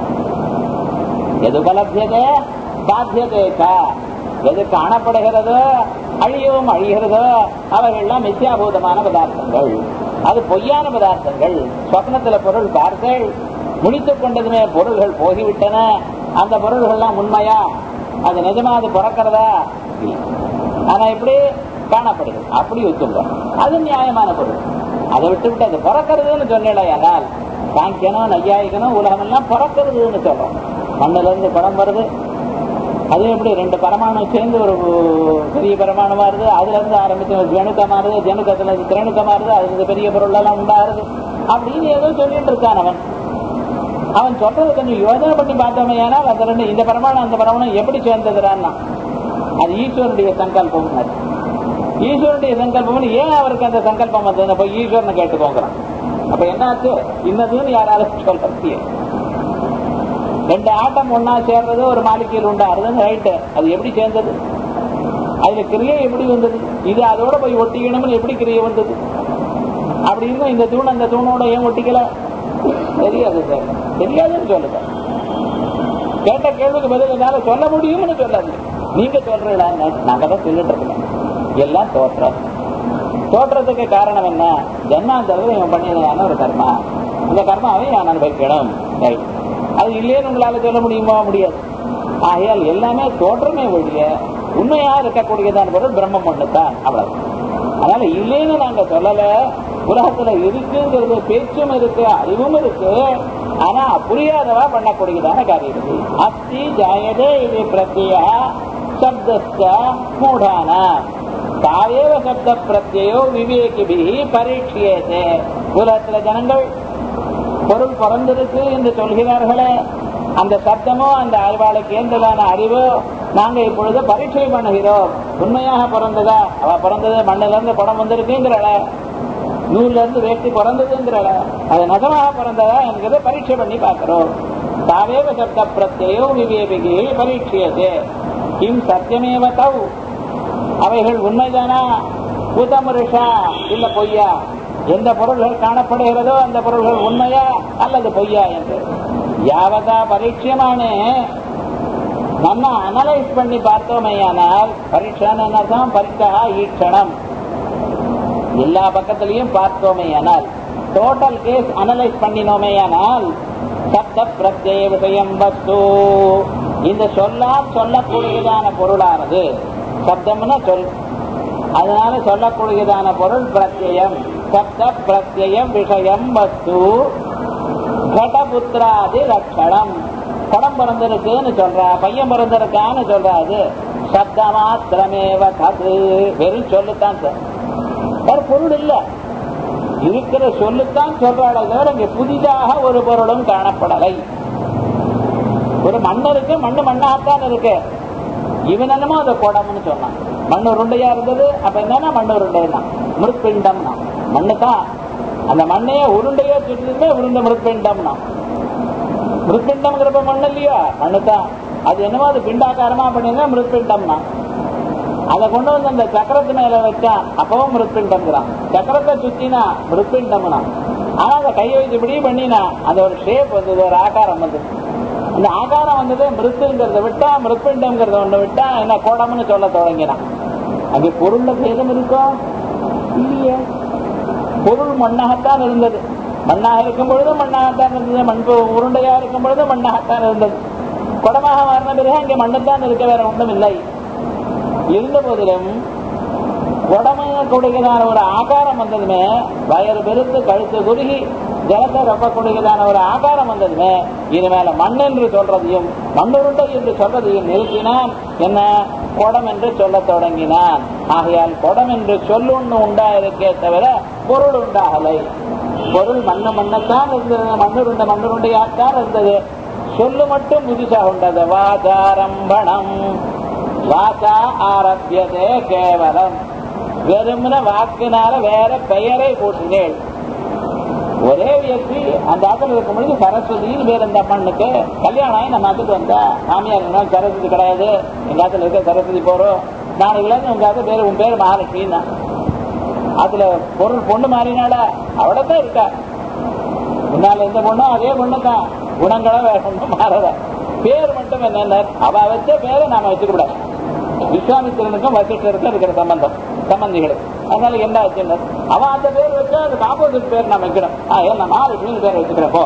Speaker 1: எது உபலபியதே சாத்தியதேக்கா எது காணப்படுகிறதோ அழியவும் அழிகிறதோ அவைகள்லாம் மித்யாபூதமான பதார்த்தங்கள் அது பொய்யான பதார்த்தங்கள் சொப்னத்துல பொருள் பார்த்தல் முடித்துக் கொண்டதுமே பொருள்கள் போகிவிட்டன அந்த பொருள்கள்லாம் உண்மையா அது நிஜமா அது பிறக்கிறதா இல்லை ஆனா எப்படி காணப்படுது அப்படி ஒத்துங்க அது நியாயமான பொருள் அதை விட்டு விட்டு அது பிறக்கிறதுன்னு சொன்னால் சாங்கியனும் நையாயிக்கணும் உலகம் எல்லாம் பிறக்கிறதுன்னு சொல்றோம் மண்ணுல இருந்து படம் வருது அது எப்படி ரெண்டு பரமாணு சேர்ந்து ஒரு பெரிய பரமாணு வருது அதுல இருந்து ஆரம்பிச்சு ஒரு ஜனுக்க மாறுது ஜனுக்கத்துல இருந்து திரணுக்க மாறுது அதுல இருந்து பெரிய பொருள் எல்லாம் உண்டாருது அப்படின்னு ஏதோ சொல்லிட்டு இருக்கான் அவன் அவன் சொல்றது கொஞ்சம் யோசனை பண்ணி பார்த்தோமே ஏன்னா அந்த ரெண்டு இந்த பரமாணு அந்த பரமாணு எப்படி சேர்ந்ததுறான்னா அது ஈஸ்வரனுடைய சங்கல்பம் அது ஈஸ்வரனுடைய சங்கல்பம் ஏன் அவருக்கு அந்த சங்கல்பம் வந்தது போய் ஈஸ்வரனை கேட்டுக்கோங்கிறான் அப்ப என்ன ஆச்சு இன்னதுன்னு யாராலும் சொல்ல முடியும் ரெண்டு ஆட்டம் ஒன்னா சேர்றது ஒரு மாலிக்கையில் உண்டாருதுன்னு ரைட்டு அது எப்படி சேர்ந்தது அதுல கிரியை எப்படி வந்தது இது அதோட போய் ஒட்டிக்கணும்னு எப்படி கிரியை வந்தது அப்படின்னு இந்த தூண் அந்த தூணோட ஏன் ஒட்டிக்கல தெரியாது சார் தெரியாதுன்னு சொல்லுங்க கேட்ட கேள்விக்கு பதில் என்னால சொல்ல முடியும்னு சொல்லாது நீங்க சொல்றீங்களா நாங்க தான் சொல்லிட்டு இருக்கோம் எல்லாம் தோற்றம் தோற்றத்துக்கு காரணம் என்ன ஜென்மாந்தரத்தில் இவன் பண்ணியதான ஒரு கர்மா அந்த கர்மாவை நான் அனுபவிக்கணும் ரைட் அது இல்லையேன்னு உங்களால சொல்ல முடியுமா முடியாது ஆகையால் எல்லாமே தோற்றமே ஒழிய உண்மையா இருக்கக்கூடியதான பொருள் பிரம்மம் ஒண்ணுதான் அவ்வளவு அதனால இல்லைன்னு நாங்க சொல்லல உலகத்துல இருக்குங்கிறது பேச்சும் இருக்கு அறிவும் இருக்கு ஆனா புரியாதவா பண்ணக்கூடியதான காரியம் இருக்கு அஸ்தி ஜாயதே இது பிரத்யா சப்தஸ்த மூடானா தாவேவ சப்த பிரத்யோ விவேகிபி பரீட்சியதே உலகத்துல ஜனங்கள் பொருள் பிறந்திருக்கு என்று சொல்கிறார்களே அந்த சப்தமோ அந்த அறிவாளுக்கு ஏந்ததான அறிவோ நாங்க இப்பொழுது பரீட்சை பண்ணுகிறோம் உண்மையாக பிறந்ததா அவ பிறந்தது மண்ணில இருந்து படம் வந்திருக்குங்கிறள நூல்ல இருந்து வேட்டி பிறந்ததுங்கிறள அது நகமாக பிறந்ததா என்கிறத பரீட்சை பண்ணி பார்க்கிறோம் தாவேவ சப்த பிரத்யோ விவேபிகி பரீட்சியதே கிம் சத்தியமேவ தவ் அவைகள் உண்மைதானா உதமருஷா இல்ல பொய்யா எந்த பொருள்கள் காணப்படுகிறதோ அந்த பொருள்கள் உண்மையா அல்லது பொய்யா என்று யாவதா பரீட்சமானே நம்ம அனலைஸ் பண்ணி பார்த்தோமேயானால் பரீட்சான்னு என்ன அர்த்தம் பரீட்சா ஈட்சணம் எல்லா பக்கத்திலையும் பார்த்தோமேயானால் டோட்டல் கேஸ் அனலைஸ் பண்ணினோமேயானால் சப்த பிரத்யேக விஷயம் வஸ்து இந்த சொல்லால் சொல்லக்கூடியதான பொருளானது சப்தம்னா சொல் அதனால சொல்லக்கூடியதான பொருள் பிரத்யம் சப்த பிரத்யம் விஷயம் வஸ்து கடபுத்திராதி லட்சணம் குடம் பிறந்திருக்குன்னு சொல்றா பையன் பிறந்திருக்கான்னு சொல்றா அது சப்த மாத்திரமேவ கது வெறும் சொல்லுத்தான் சார் வேற பொருள் இல்ல இருக்கிற சொல்லுத்தான் சொல்றாளே தவிர இங்க புதிதாக ஒரு பொருளும் காணப்படலை ஒரு மண் இருக்கு மண்ணு மண்ணாகத்தான் இருக்கு இவன் என்னமோ அந்த குடம்னு சொன்னான் மண் உருண்டையா இருந்தது அப்ப என்னன்னா மண் உருண்டைன்னா மிருத்பிண்டம்னா மண்ணு தான் அந்த மண்ணையே உருண்டையா சுட்டுமே உருண்டை மிருத்பிண்டம்னா மிருத்பிண்டம்ங்கிறப்ப மண் இல்லையா மண்ணு தான் அது என்னமோ அது பிண்டாக்காரமா பண்ணிருந்தா மிருத்பிண்டம்னா அதை கொண்டு வந்து அந்த சக்கரத்து மேல வச்சான் அப்பவும் மிருத்பிண்டம்ங்கிறான் சக்கரத்தை சுத்தினா மிருத்பிண்டம்னா ஆனா அதை கை வச்சு இப்படி பண்ணினா அந்த ஒரு ஷேப் வந்தது ஒரு ஆகாரம் வந்தது அந்த ஆகாரம் வந்தது மிருத்துங்கிறத விட்டா மிருத்பிண்டம்ங்கிறத ஒண்ணு விட்டா என்ன கோடம்னு சொல்ல தொடங்கினான் அங்கே பொருள்ல பேதம் இருக்கோ இல்லையே பொருள் மண்ணாகத்தான் இருந்தது மண்ணாக இருக்கும் பொழுது மண்ணாகத்தான் இருந்தது மண் பொ- உருண்டையா இருக்கும் பொழுது மண்ணாகத்தான் இருந்தது குடமாக மாறின பிறகு அங்கே மண்ணுத்தான் இருக்க வேற ஒன்றும் இல்லை இருந்த போதிலும் உடமைய கொடுக்கிறதான ஒரு ஆகாரம் வந்ததுமே வயறு பெருத்து கழுத்து குறுகி ஜலத்தை ரொப்பக்கூடியதான ஒரு ஆகாரம் வந்ததுமே இனிமேல மண் என்று சொல்றதையும் மண்ணுருண்டை என்று சொல்றதையும் நிறுத்தினான் என்ன குடம் என்று சொல்லத் தொடங்கினான் ஆகையால் குடம் என்று சொல்லொன்னு உண்டாயிருக்கே தவிர பொருள் உண்டாகலை பொருள் மண்ணு மண்ணத்தான் இருந்தது மண்ணுருண்டை மண்ணுருண்டையாத்தான் இருந்தது சொல்லு மட்டும் புதுசாக உண்டது வாசாரம்பணம் வாசா ஆரம்பியதே கேவலம் வெறுமன வாக்கினால வேற பெயரை போட்டினேள் ஒரே வியக்தி அந்த ஆத்துல இருக்கும் பொழுது சரஸ்வதினு பேர் அந்த அம்மனுக்கு கல்யாணம் ஆகி நம்ம அதுக்கு வந்தா மாமியார் என்ன சரஸ்வதி கிடையாது எங்க ஆத்துல இருக்க சரஸ்வதி போறோம் நாளைக்குல இருந்து உங்க ஆத்துல பேர் உன் பேர் மகாலட்சுமின்னா அதுல பொருள் பொண்ணு மாறினாடா அவளதான் இருக்கா முன்னால எந்த பொண்ணும் அதே பொண்ணு தான் குணங்களும் வேற ஒன்றும் மாறல பேர் மட்டும் என்னென்ன அவ வச்ச பேரை நாம வச்சுக்க கூடாது விஸ்வாமித்திரனுக்கும் வசிஷ்டருக்கும் இருக்கிற சம்பந்தம் சம்பந்திகளுக்கு அதனால என்ன ஆச்சுன்னு அவன் அந்த பேர் வச்சா அதுக்கு ஆப்போசிட் பேர் நான் வைக்கணும் ஆ ஏன் நான் மகாலட்சுமின்னு பேர் வச்சுக்கிறப்போ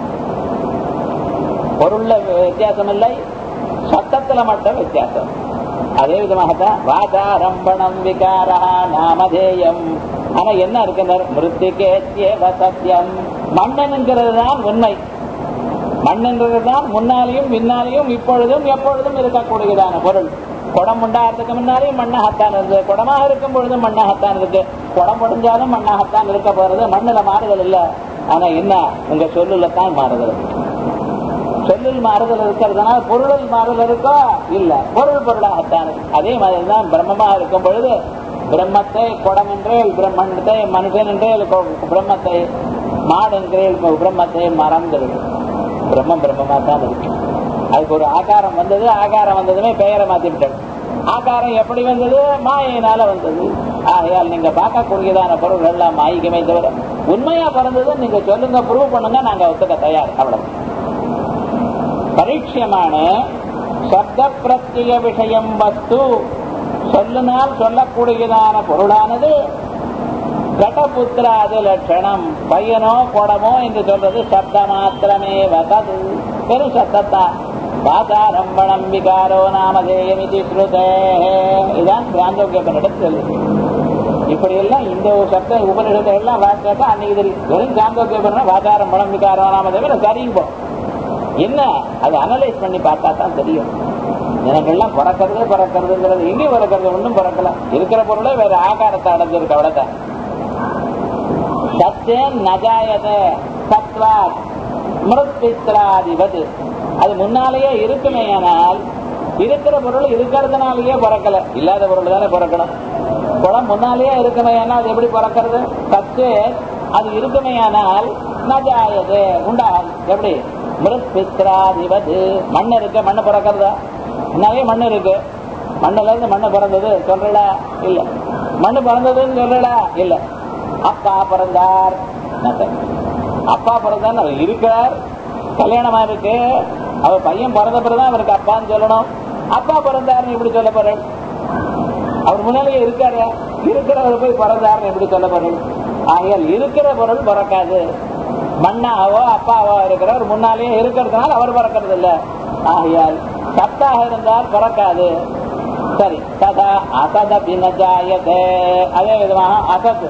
Speaker 1: பொருள்ல வித்தியாசம் இல்லை சத்தத்துல மட்டும் வித்தியாசம் அதே விதமாகத்தான் வாதாரம்பணம் விகாரா நாமதேயம் ஆனா என்ன இருக்குனர் மிருத்திகேத்தியேவ சத்தியம் மண்ணனுங்கிறது தான் உண்மை மண்ணுன்றது தான் முன்னாலேயும் பின்னாலேயும் இப்பொழுதும் எப்பொழுதும் இருக்கக்கூடியதான பொருள் குடம் உண்டாகிறதுக்கு முன்னாலேயும் மண்ணாகத்தான் இருந்தது குடமாக இருக்கும் பொழுதும் மண்ணாகத்தான் இருக்கு குடம் முடிஞ்சாலும் மண்ணாகத்தான் இருக்க போறது மண்ணுல மாறுதல் இல்ல ஆனா என்ன உங்க சொல்லுல தான் மாறுதல் சொல்லில் மாறுதல் இருக்கிறதுனால பொருளில் மாறுதல் இருக்கோ இல்ல பொருள் பொருளாகத்தான் இருக்கு. அதே மாதிரி தான் பிரம்மமாக இருக்கும் பொழுது பிரம்மத்தை குடம் என்றேல் பிரம்மத்தை மனுஷன் என்றேல் கொ- பிரம்மத்தை மாடு என்றேல் கொ- பிரம்மத்தை மறந்துடுது பிரம்மம் பிரம்மமா தான் இருக்கு அதுக்கு ஒரு ஆகாரம் வந்தது ஆகாரம் வந்ததுமே பெயரை மாத்தி விட்டது ஆகாரம் எப்படி வந்தது மாயினால வந்தது ஆகையால் நீங்க பார்க்கக்கூடியதான பொருள் எல்லாம் மாயிக்கமே தவிர உண்மையா பிறந்தது நீங்க சொல்லுங்க ப்ரூவ் பண்ணுங்க நாங்க ஒத்துக்க தயார் அவ்வளவு பரீட்சியமான சப்த பிரத்ய விஷயம் வஸ்து சொல்லினால் சொல்லக்கூடியதான பொருளானது கடபுத்திராது லட்சணம் பையனோ குடமோ என்று சொல்றது சப்த மாத்திரமே வதது பெரும் சத்தத்தான் பாதாரம்பணம் விகாரோ நாமதேயம் இது ஸ்ருதே இதான் பிராந்தோக்கியப்பனிடம் சொல்லுது இப்படி எல்லாம் இந்த ஒரு சப்த உபநிடத்தை எல்லாம் வாசிச்சா அன்னைக்கு தெரியும் வெறும் சாந்தோக்கியப்பன வாதாரம்பணம் விகாரோ நாமதேயம் சரிங்க என்ன அதை அனலைஸ் பண்ணி பார்த்தா தான் தெரியும் எனக்கெல்லாம் பிறக்கிறது பிறக்கிறதுங்கிறது எங்கேயும் பிறக்கிறது ஒன்றும் பிறக்கல இருக்கிற பொருளே வேற ஆகாரத்தை அடைஞ்சிருக்கு அவ்வளவுதான் சத்தேன் நஜாயத சத்வாத் மிருத்பித்ராதிபது அது முன்னாலேயே இருக்குமே ஆனால் இருக்கிற பொருள் இருக்கிறதுனாலேயே பிறக்கல இல்லாத பொருள் தானே பிறக்கணும் குளம் முன்னாலேயே இருக்குமே ஆனால் அது எப்படி பிறக்கிறது சத்தே அது இருக்குமே ஆனால் நஜாயது உண்டாகும் எப்படி மிருத்பித்ராதிபது மண் இருக்கு மண்ணு பிறக்கிறதா முன்னாலே மண் இருக்கு மண்ணுல இருந்து மண்ணு பிறந்தது சொல்றடா இல்ல மண்ணு பிறந்ததுன்னு சொல்றடா இல்ல அப்பா பிறந்தார் என்ன சார்? அப்பா பிறந்தார் அவர் இருக்கிறார் கல்யாணமா இருக்கு அவர் பையன் பிறந்த பிறகுதான் அவருக்கு அப்பான்னு சொல்லணும் அப்பா பிறந்தாருன்னு எப்படி சொல்ல போறேன் அவர் முன்னாலேயே இருக்காரு இருக்கிறவர் போய் பிறந்தாருன்னு எப்படி சொல்ல போறேன் ஆகையால் இருக்கிற பொருள் பிறக்காது மண்ணாவோ அப்பாவோ இருக்கிறவர் முன்னாலேயே இருக்கிறதுனால அவர் பிறக்கிறது இல்ல ஆகையால் சத்தாக இருந்தால் பிறக்காது சரி ததா அசத பினஜாயதே அதே விதமாக அசத்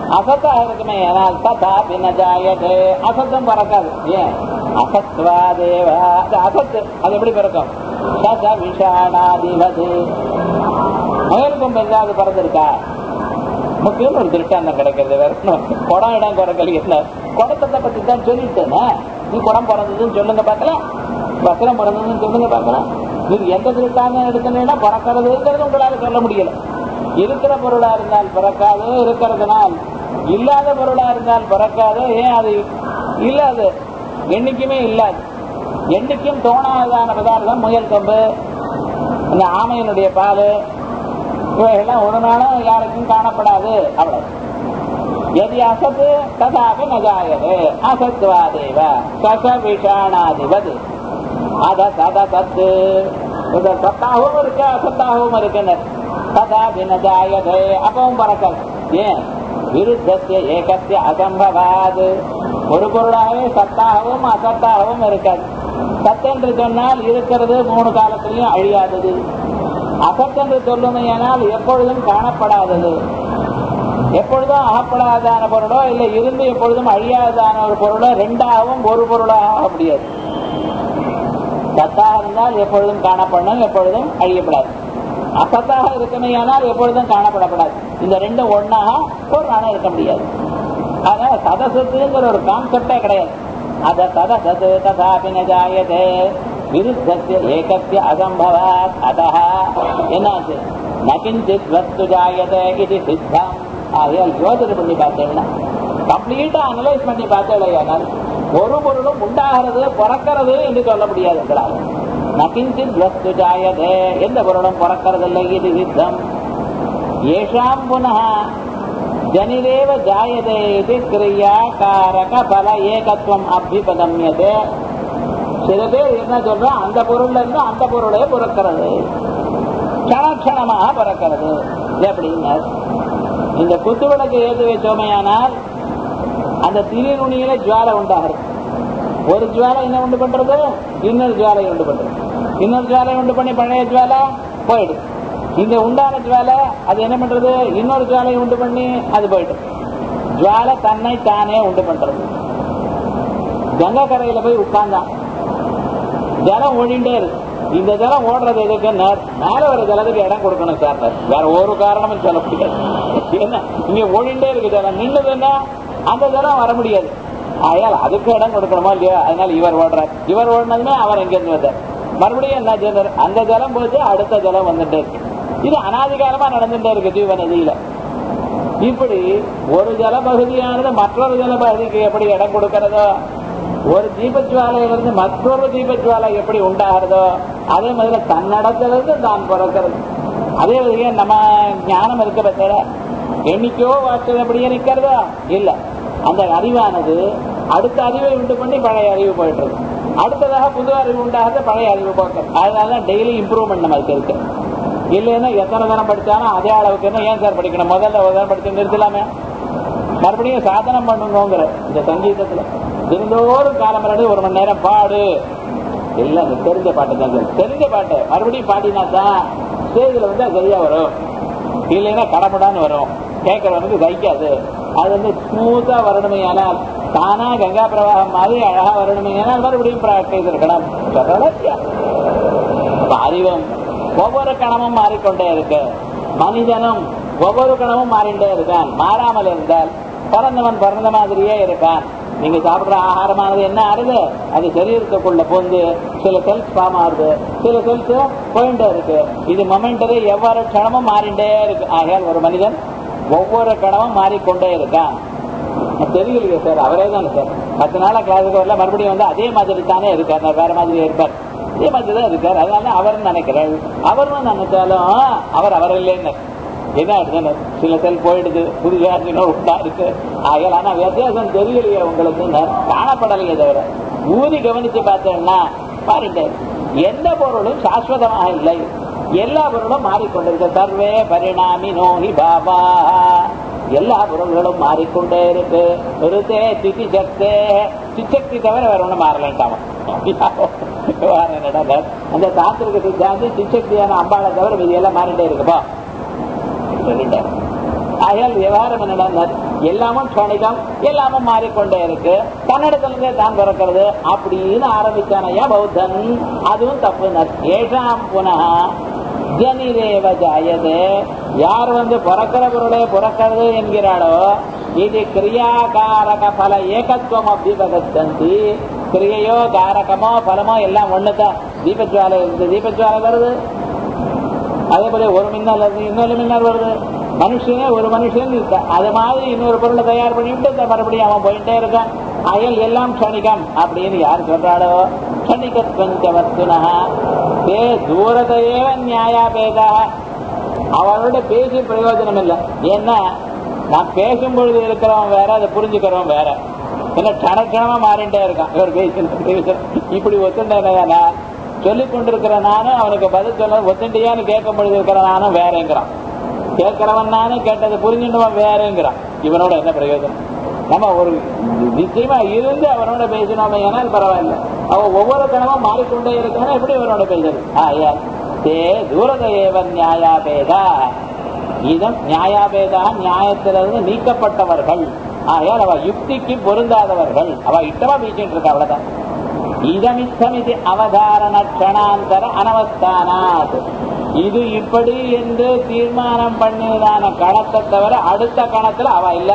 Speaker 1: அசத்தாக இருக்குமே ஆனால் ததா பின்னஜாயதே அசத்தும் பறக்காது ஏன் அசத்வா தேவா அது அசத்து அது எப்படி பிறக்கும் சத விஷாணாதிபது முயலுக்கும் எங்காவது பறந்துருக்கா முக்கியம் ஒரு திருஷ்டாந்தம் கிடைக்கிறது வேற ஒண்ணும் குடம் இடம் குறைக்கல் என்ன குடத்தை பத்தி தான் சொல்லிட்டேனே நீ குடம் பிறந்ததுன்னு சொல்லுங்க பார்க்கலாம் வசனம் பிறந்ததுன்னு சொல்லுங்க பார்க்கலாம் நீங்க எந்த திருஷ்டாந்தம் எடுத்தீங்கன்னா பிறக்கிறதுங்கிறது உங்களால சொல்ல முடியல இருக்கிற பொருளா இருந்தால் பிறக்காது இருக்கிறதுனால் இல்லாத பொருளா இருந்தால் பிறக்காது ஏன் அது இல்லாது என்னைக்குமே இல்லாது என்னைக்கும் தோணாததான பதார்த்தம் முயல் கொம்பு இந்த ஆமையினுடைய பால் இவைகள்லாம் ஒரு நாளும் யாருக்கும் காணப்படாது அவ்வளவு எதி அசத்து ததாபி நஜாயது அசத்வாதேவ சச விஷாணாதிபது அத தத தத்து இது சத்தாகவும் இருக்கு அசத்தாகவும் இருக்குன்னு ததாபி நஜாயது அப்பவும் பறக்கல் ஏன் விருத்தத்திய ஏகத்திய அசம்பவாது ஒரு பொருளாகவே சத்தாகவும் அசத்தாகவும் இருக்காது சத்தென்று சொன்னால் இருக்கிறது மூணு காலத்திலையும் அழியாதது அசத்தென்று சொல்லுமையானால் எப்பொழுதும் காணப்படாதது எப்பொழுதும் அகப்படாதான பொருளோ இல்லை இருந்து எப்பொழுதும் அழியாததான ஒரு பொருளோ ரெண்டாகவும் ஒரு பொருளாக ஆக முடியாது சத்தாக இருந்தால் எப்பொழுதும் காணப்படணும் எப்பொழுதும் அழியப்படாது அசத்தாக இருக்குமையானால் எப்பொழுதும் காணப்படப்படாது இந்த ரெண்டும் ஒன்னாக ஒரு நாளும் இருக்க முடியாது அதனால சதசத்துங்கிற ஒரு கான்செப்டே கிடையாது அத சதசத்து ததாபி நஜாயதே விருத்தத்திய ஏகத்திய அசம்பவாத் அதஹ என்னாச்சு நகிஞ்சித் வஸ்து ஜாயதே இது சித்தம் ஆகையால் யோசனை பண்ணி பார்த்தேன்னா கம்ப்ளீட்டா அனலைஸ் பண்ணி பார்த்தேன் ஒரு பொருளும் உண்டாகிறது பிறக்கிறது என்று சொல்ல முடியாது எங்களால் நகிஞ்சித் வஸ்து ஜாயதே எந்த பொருளும் பிறக்கிறதில்லை இது சித்தம் ஏஷாம் புனः ஜனிரேவ ஜாயதே இது கிரியா காரக பல ஏகத்துவம் அபிபகமியதே சில பேர் என்ன சொல்றோம் அந்த பொருள்ல இருந்து அந்த பொருளே பிறக்கிறது கணக்ஷணமாக பிறக்கிறது எப்படின்னு இந்த குத்து விளக்கு ஏற்றி வச்சோமையானால் அந்த திரி நுனியில ஜுவாலை உண்டாகிறது ஒரு ஜுவாலை என்ன உண்டு பண்றது இன்னொரு ஜுவாலை உண்டு பண்றது இன்னொரு ஜுவாலை உண்டு பண்ணி பழைய ஜுவாலை போயிடுது இந்த உண்டான ஜுவாலை அது என்ன பண்றது இன்னொரு ஜுவாலையை உண்டு பண்ணி அது போயிடும் ஜுவாலை தன்னை தானே உண்டு பண்றது கங்கா கரையில போய் உட்கார்ந்தான் ஜலம் ஓடிண்டே இருக்கு இந்த ஜலம் ஓடுறது எதுக்கு மேல வர ஜலத்துக்கு இடம் கொடுக்கணும் சார் வேற ஒரு காரணமும் சொல்ல முடியாது என்ன இங்க ஓடிண்டே இருக்கு ஜலம் நின்றுதுன்னா அந்த ஜலம் வர முடியாது ஆயால் அதுக்கு இடம் கொடுக்கணுமா இல்லையா அதனால இவர் ஓடுறார் இவர் ஓடினதுமே அவர் எங்கிருந்து வந்தார் மறுபடியும் என்ன செய்தார் அந்த ஜலம் போச்சு அடுத்த ஜலம் வந்துட்டே இருக்கு இது அனாதிகாரமா நடந்துட்டே இருக்கு ஜீவ நதியில இப்படி ஒரு ஜலபகுதியானது மற்றொரு ஜலபகுதிக்கு எப்படி இடம் கொடுக்கிறதோ ஒரு தீபஜுவாலையிலிருந்து மற்றொரு தீபஜுவாலை எப்படி உண்டாகிறதோ அதே மாதிரி தன்னடத்திலிருந்து தான் பிறக்கிறது அதே வழியே நம்ம ஞானம் இருக்க பத்திர என்னைக்கோ வாட்சது அப்படியே நிக்கிறதோ இல்ல அந்த அறிவானது அடுத்த அறிவை உண்டு பண்ணி பழைய அறிவு போயிட்டு இருக்கு அடுத்ததாக புது அறிவு உண்டாகிறது பழைய அறிவு போக்குறது அதனால டெய்லி இம்ப்ரூவ்மெண்ட் நமக்கு இருக்கு இல்லைன்னா எத்தனை தினம் படிச்சாலும் அதே அளவுக்கு என்ன ஏன் சார் படிக்கணும் முதல்ல ஒரு தினம் படிச்சு நிறுத்தலாமே மறுபடியும் சாதனம் பண்ணணுங்கிற இந்த சங்கீதத்துல தினந்தோறும் காலமரடி ஒரு மணி நேரம் பாடு இல்ல அந்த தெரிஞ்ச பாட்டு தான் சொல்லு. தெரிஞ்ச பாட்டு மறுபடியும் பாடினா தான் ஸ்டேஜில் வந்து அது சரியா வரும் இல்லைன்னா கடமுடான்னு வரும் கேட்கறவனுக்கு சகிக்காது அது வந்து ஸ்மூத்தா வரணுமே ஆனால் தானா கங்கா பிரவாகம் மாதிரி அழகா வரணுமே ஆனால் மறுபடியும் பிராக்டிஸ் இருக்கணும் சொல்றதா இல்லையா? அப்ப அறிவும் ஒவ்வொரு கணமும் மாறிக்கொண்டே இருக்கு மனிதனும் ஒவ்வொரு கணமும் மாறிண்டே இருக்கான் மாறாமல் இருந்தால் பிறந்தவன் பிறந்த மாதிரியே இருக்கான் நீங்க சாப்பிடுற ஆகாரமானது என்ன ஆறுது அது சரீரத்துக்குள்ள போந்து சில செல்ஸ் ஃபார்ம் ஆகுது சில செல்ஸ் போயிட்டே இருக்கு இது மொமெண்டரி எவ்வொரு க்ஷணமும் மாறிண்டே இருக்கு ஆகையால் ஒரு மனிதன் ஒவ்வொரு கணமும் மாறிக்கொண்டே இருக்கான் தெரியலையே சார் அவரே தான் சார் பத்து நாளா கிளாஸுக்கு வரல மறுபடியும் வந்து அதே மாதிரி தானே இருக்கார் நான் வேற மாதிரி இருப்பார் அதே மாதிரி தான் இருக்கார் அதனால அவர்னு நினைக்கிறேன் அவர்னு நினைச்சாலும் அவர் அவர் இல்லைன்னு என்ன ஆயிடுச்சு சில செல் போயிடுது புதுசா இன்னொரு உண்டா இருக்கு ஆகையால் ஆனா வித்தியாசம் தெரியலையே உங்களுக்கு காணப்படலையே தவிர ஊதி கவனிச்சு பார்த்தேன்னா பாருங்க எந்த பொருளும் சாஸ்வதமாக இல்லை எல்லா பொருளும் மாறிக்கொண்டிருக்கு சர்வே பரிணாமி நோஹி பாபா எல்லா பொருள்களும் மாறிக்கொண்டே இருக்கு ருதே திதி சக்தே சிச்சக்தி தவிர வேற ஒண்ணும் மாறலன்ட்டாமா வேற என்னடா அந்த தாத்திரிக சித்தாந்தி சிச்சக்தியான அம்பாளை தவிர இது எல்லாம் மாறிட்டே இருக்குப்பா சொல்லிட்டார் ஆகையால் விவகாரம் என்னடா எல்லாமும் க்ஷணிகம் எல்லாமும் மாறிக்கொண்டே இருக்கு தன்னிடத்திலிருந்தே தான் பிறக்கிறது அப்படின்னு ஆரம்பிச்சான் ஐயா பௌத்தன் அதுவும் தப்பு ஏஷாம் புனः ஜனிரேவ ஜாயதே யார் வந்து பிறக்கிற பொருளே பிறக்கிறது என்கிறாளோ இது கிரியாகாரக பல ஏகத்துவம் அபிபகத்தந்தி கிரியையோ காரகமோ பலமோ எல்லாம் ஒண்ணுதான் தீபஜுவாலை இருந்து தீபஜுவாலை வருது அதே போல ஒரு மின்னல் வருது இன்னொரு மின்னல் வருது மனுஷனே ஒரு மனுஷன் இருக்க அது மாதிரி இன்னொரு பொருளை தயார் பண்ணிவிட்டு இந்த மறுபடியும் அவன் போயிட்டே இருக்கான் அயல் எல்லாம் க்ஷணிகம் அப்படின்னு யார் சொல்றாளோ க்ஷணிகத்வஞ்ச வஸ்துனா தே தூரதையேவ நியாயாபேதா அவளோட பேசி பிரயோஜனம் இல்லை ஏன்னா நான் பேசும்பொழுது இருக்கிறவன் வேற அதை புரிஞ்சுக்கிறவன் வேற என்ன கணக்கணமா மாறிட்டே இருக்கான் இவர் பேசி இப்படி ஒத்துண்டேனா சொல்லிக் கொண்டிருக்கிற நானும் அவனுக்கு பதில் சொல்ல ஒத்துண்டியான்னு கேட்கும் பொழுது இருக்கிற நானும் வேறேங்கிறான் கேட்கிறவன் நானும் கேட்டதை புரிஞ்சுட்டவன் வேறேங்கிறான் இவனோட என்ன பிரயோஜனம் நம்ம ஒரு நிச்சயமா இருந்து அவனோட பேசினோம் ஏனால் பரவாயில்ல அவன் ஒவ்வொரு கணமும் மாறிக்கொண்டே இருக்கணும் எப்படி இவனோட பேசுறது ஆயா தே தூரத ஏவன் நியாயாபேதா இதம் நியாயாபேதா நியாயத்திலிருந்து நீக்கப்பட்டவர்கள் ஆகையால் அவ யுக்திக்கு பொருந்தாதவர்கள் அவ இட்டமா பேசிட்டு இருக்கா அவ்வளவுதான் இதமித்தம் இது அவதாரண க்ஷணாந்தர அனவஸ்தானாத் இது இப்படி என்று தீர்மானம் பண்ணியதான கணத்தை தவிர அடுத்த கணத்துல அவ இல்ல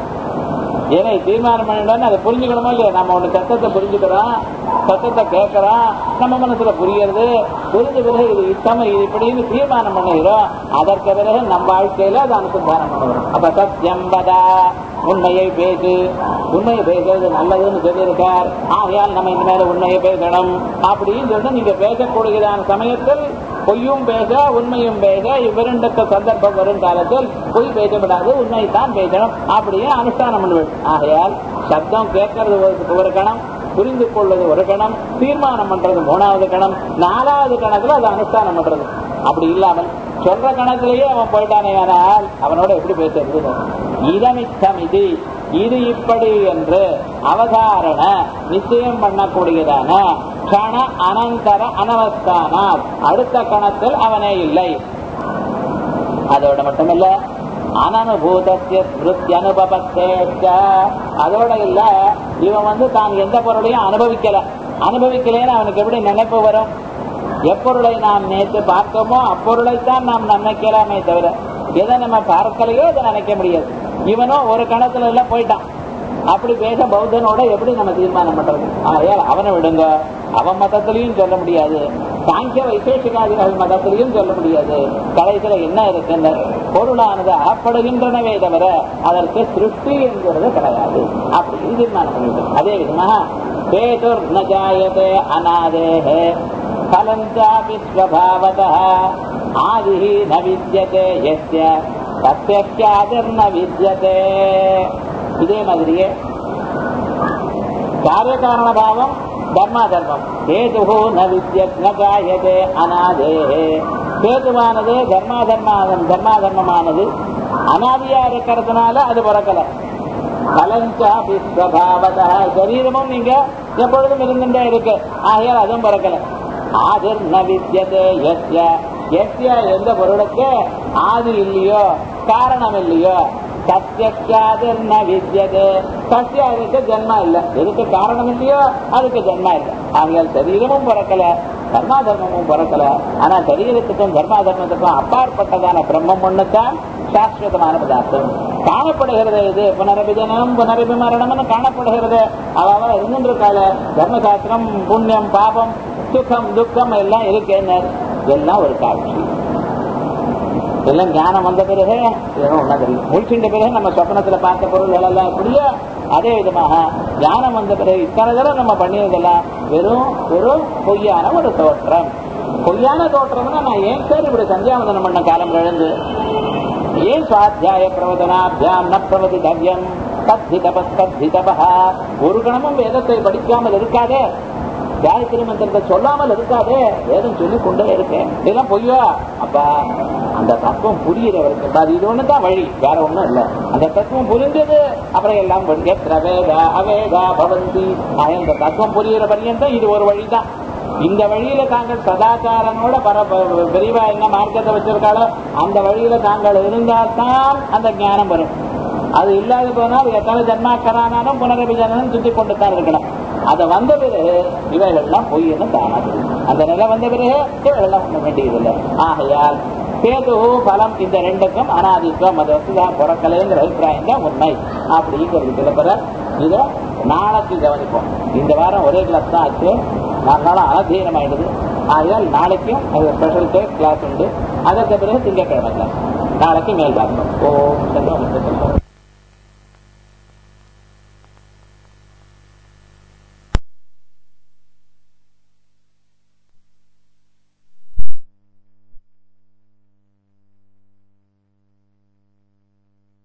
Speaker 1: ஏன்னா தீர்மானம் பண்ணிட்டோன்னு அதை புரிஞ்சுக்கணுமோ இல்லையா நம்ம ஒண்ணு சத்தத்தை புரிஞ்சுக்கிறோம் சத்தத்தை கேட்கிறோம் நம்ம மனசுல புரியுறது புரிஞ்ச பிறகு இது இத்தம் இது இப்படின்னு தீர்மானம் பண்ணுகிறோம் அதற்கு பிறகு நம்ம வாழ்க்கையில அதை அனுசந்தானம் பண்ணுறோம் அப்ப சத்தியம் பதா உண்மையை பேசு உண்மையை பேசுறது நல்லதுன்னு சொல்லியிருக்கார் ஆகையால் நம்ம இந்த மேல உண்மையை பேசணும் அப்படின்னு சொல்லிட்டு நீங்க பேசக்கூடியதான சமயத்தில் பொய்யும் பேச உண்மையும் பேச இவ்விரண்டுக்கு சந்தர்ப்பம் வரும் காலத்தில் பொய் பேசப்படாது உண்மை தான் பேசணும் அப்படியே அனுஷ்டானம் பண்ணுவது ஆகையால் சப்தம் கேட்கறது ஒரு ஒரு கணம் புரிந்து கொள்வது ஒரு கணம் தீர்மானம் பண்றது மூணாவது கணம் நாலாவது கணத்துல அது அனுஷ்டானம் பண்றது அப்படி இல்லாமல் சொல்ற கணத்திலேயே அவன் போயிட்டானே ஆனால் அவனோட எப்படி பேசுறது இதமித்தம் இது இது இப்படி என்று அவதாரண நிச்சயம் பண்ணக்கூடியதான கண அனந்தர அனவஸ்தானா அடுத்த கணத்தில் அவனே இல்லை அதோட மட்டுமில்ல அனனுபூதத்திய ஸ்மிருத்தி அனுபவத்தேச்ச அதோட இல்ல இவன் வந்து தான் எந்த பொருளையும் அனுபவிக்கல அனுபவிக்கலைன்னு அவனுக்கு எப்படி நினைப்பு வரும் எப்பொருளை நாம் நேற்று பார்த்தோமோ அப்பொருளைத்தான் நாம் நினைக்கலாமே தவிர எதை நம்ம பார்க்கலையோ அதை நினைக்க முடியாது இவனும் ஒரு கணத்துல எல்லாம் போயிட்டான் அப்படி பேச பௌத்தனோட எப்படி நம்ம தீர்மானம் பண்றது ஆகையால் அவனை விடுங்க அவன் மதத்திலையும் சொல்ல முடியாது சாங்கிய வைசேஷிகாதிகள் மதத்திலையும் சொல்ல முடியாது கடைசியில என்ன இருக்குன்னு பொருளானது அகப்படுகின்றனவே தவிர அதற்கு சிருஷ்டி என்கிறது கிடையாது அப்படி தீர்மானம் பண்ணிட்டு அதே விதமாக பேதுர் நஜாயதே அநாதேஹே फलञ्चापि स्वभावतः आदिः न विद्यते यस्य तस्यादिर्न विद्यते இதே மாதிரியே காரியகாரண பாவம் தர்மா தர்மம் கேதுகு ந வித்ய ந காயதே அநாதேஹே கேதுவானது தர்மா தர்மாதம் தர்மா தர்மமானது அனாதியா இருக்கிறதுனால அது பிறக்கல பலஞ்சா விஸ்வபாவத சரீரமும் நீங்க எப்பொழுதும் இருந்துட்டே இருக்கு ஆகையால் அதுவும் பிறக்கல ஆதிர் ந வித்யதே எஸ்ய எஸ்ய எந்த பொருளுக்கு ஆதி இல்லையோ காரணம் இல்லையோ சத்தியாதிர் ந வித்யதே சத்திய அதுக்கு ஜென்மா இல்ல எதுக்கு காரணம் இல்லையோ அதுக்கு ஜென்மா இல்லை ஆகையால் சரீரமும் பிறக்கல தர்மா தர்மமும் பிறக்கல ஆனா சரீரத்துக்கும் தர்மா தர்மத்துக்கும் அப்பாற்பட்டதான பிரம்மம் ஒண்ணுதான் சாஸ்வதமான பதார்த்தம் காணப்படுகிறது இது புனரபிஜனம் புனரபி மரணம்னு காணப்படுகிறது அவ இருந்துருக்கால தர்மசாஸ்திரம் புண்ணியம் பாபம் சுகம் துக்கம் எல்லாம் இருக்கு எல்லாம் ஒரு காட்சி எல்லாம் ஞானம் வந்த பிறகு இதெல்லாம் ஒன்றா தெரியும் முழிச்சுட்ட பிறகு நம்ம சொப்னத்துல பார்த்த பொருள்கள் எல்லாம் எப்படியோ அதே விதமாக ஞானம் வந்த பிறகு இத்தனை தடவை நம்ம பண்ணியதெல்லாம் வெறும் ஒரு பொய்யான ஒரு தோற்றம் பொய்யான தோற்றம்னா நான் ஏன் சார் இப்படி சந்தியாவந்தனம் பண்ண காலம் இழந்து ஏன் சுவாத்தியாய பிரவதனாபியாம் ந பிரவதி தவ்யம் தத்தி தபஸ் தத்தி தபா ஒரு கணமும் வேதத்தை படிக்காமல் இருக்காதே காயத்ரி மந்திரத்தை சொல்லாமல் இருக்காதே வேதம் சொல்லி கொண்டே இருக்கேன் இதெல்லாம் பொய்யா அப்பா அந்த தத்துவம் புரியுறவருக்கு அது இது ஒண்ணுதான் வழி வேற ஒண்ணும் இல்ல அந்த தத்துவம் புரிஞ்சது அப்புறம் எல்லாம் எத்திர வேதா அவேதா பவந்தி அந்த தத்துவம் புரியுற பரியந்தம் இது ஒரு வழிதான் இந்த வழியில தாங்கள் சதாச்சாரனோட பர ப- பெரியவா என்ன மார்க்கத்தை வச்சிருக்காளோ அந்த வழியில தாங்கள் இருந்தால்தான் அந்த ஞானம் வரும் அது இல்லாத போனால் எத்தனை ஜன்மாக்கரானாலும் புனரபிஜனம் சுத்தி கொண்டு தான் இருக்கணும் அதை வந்த பிறகு இவைகள்லாம் பொய்ன்னு தானாது அந்த நிலை வந்த பிறகு இவைகள்லாம் ஒண்ணு வேண்டியதில்லை ஆகையால் கேது பலம் இந்த ரெண்டுக்கும் அனாதித்வம் அது வச்சுதான் பிறக்கலைங்கிற அபிப்பிராயம் தான் உண்மை அப்படிங்கிறது சில பிற இதை நாளைக்கு கவனிப்போம் இந்த வாரம் ஒரே கிளாஸ் தான் ஆச்சு நாலு நாளும் அனதீனம் ஆயிடுது ஆகையால் நாளைக்கும் ஸ்பெஷல் கிளாஸ் உண்டு அதற்கு பிறகு திங்கட்கிழமை class. நாளைக்கு மேல் பார்ப்போம் ஓம்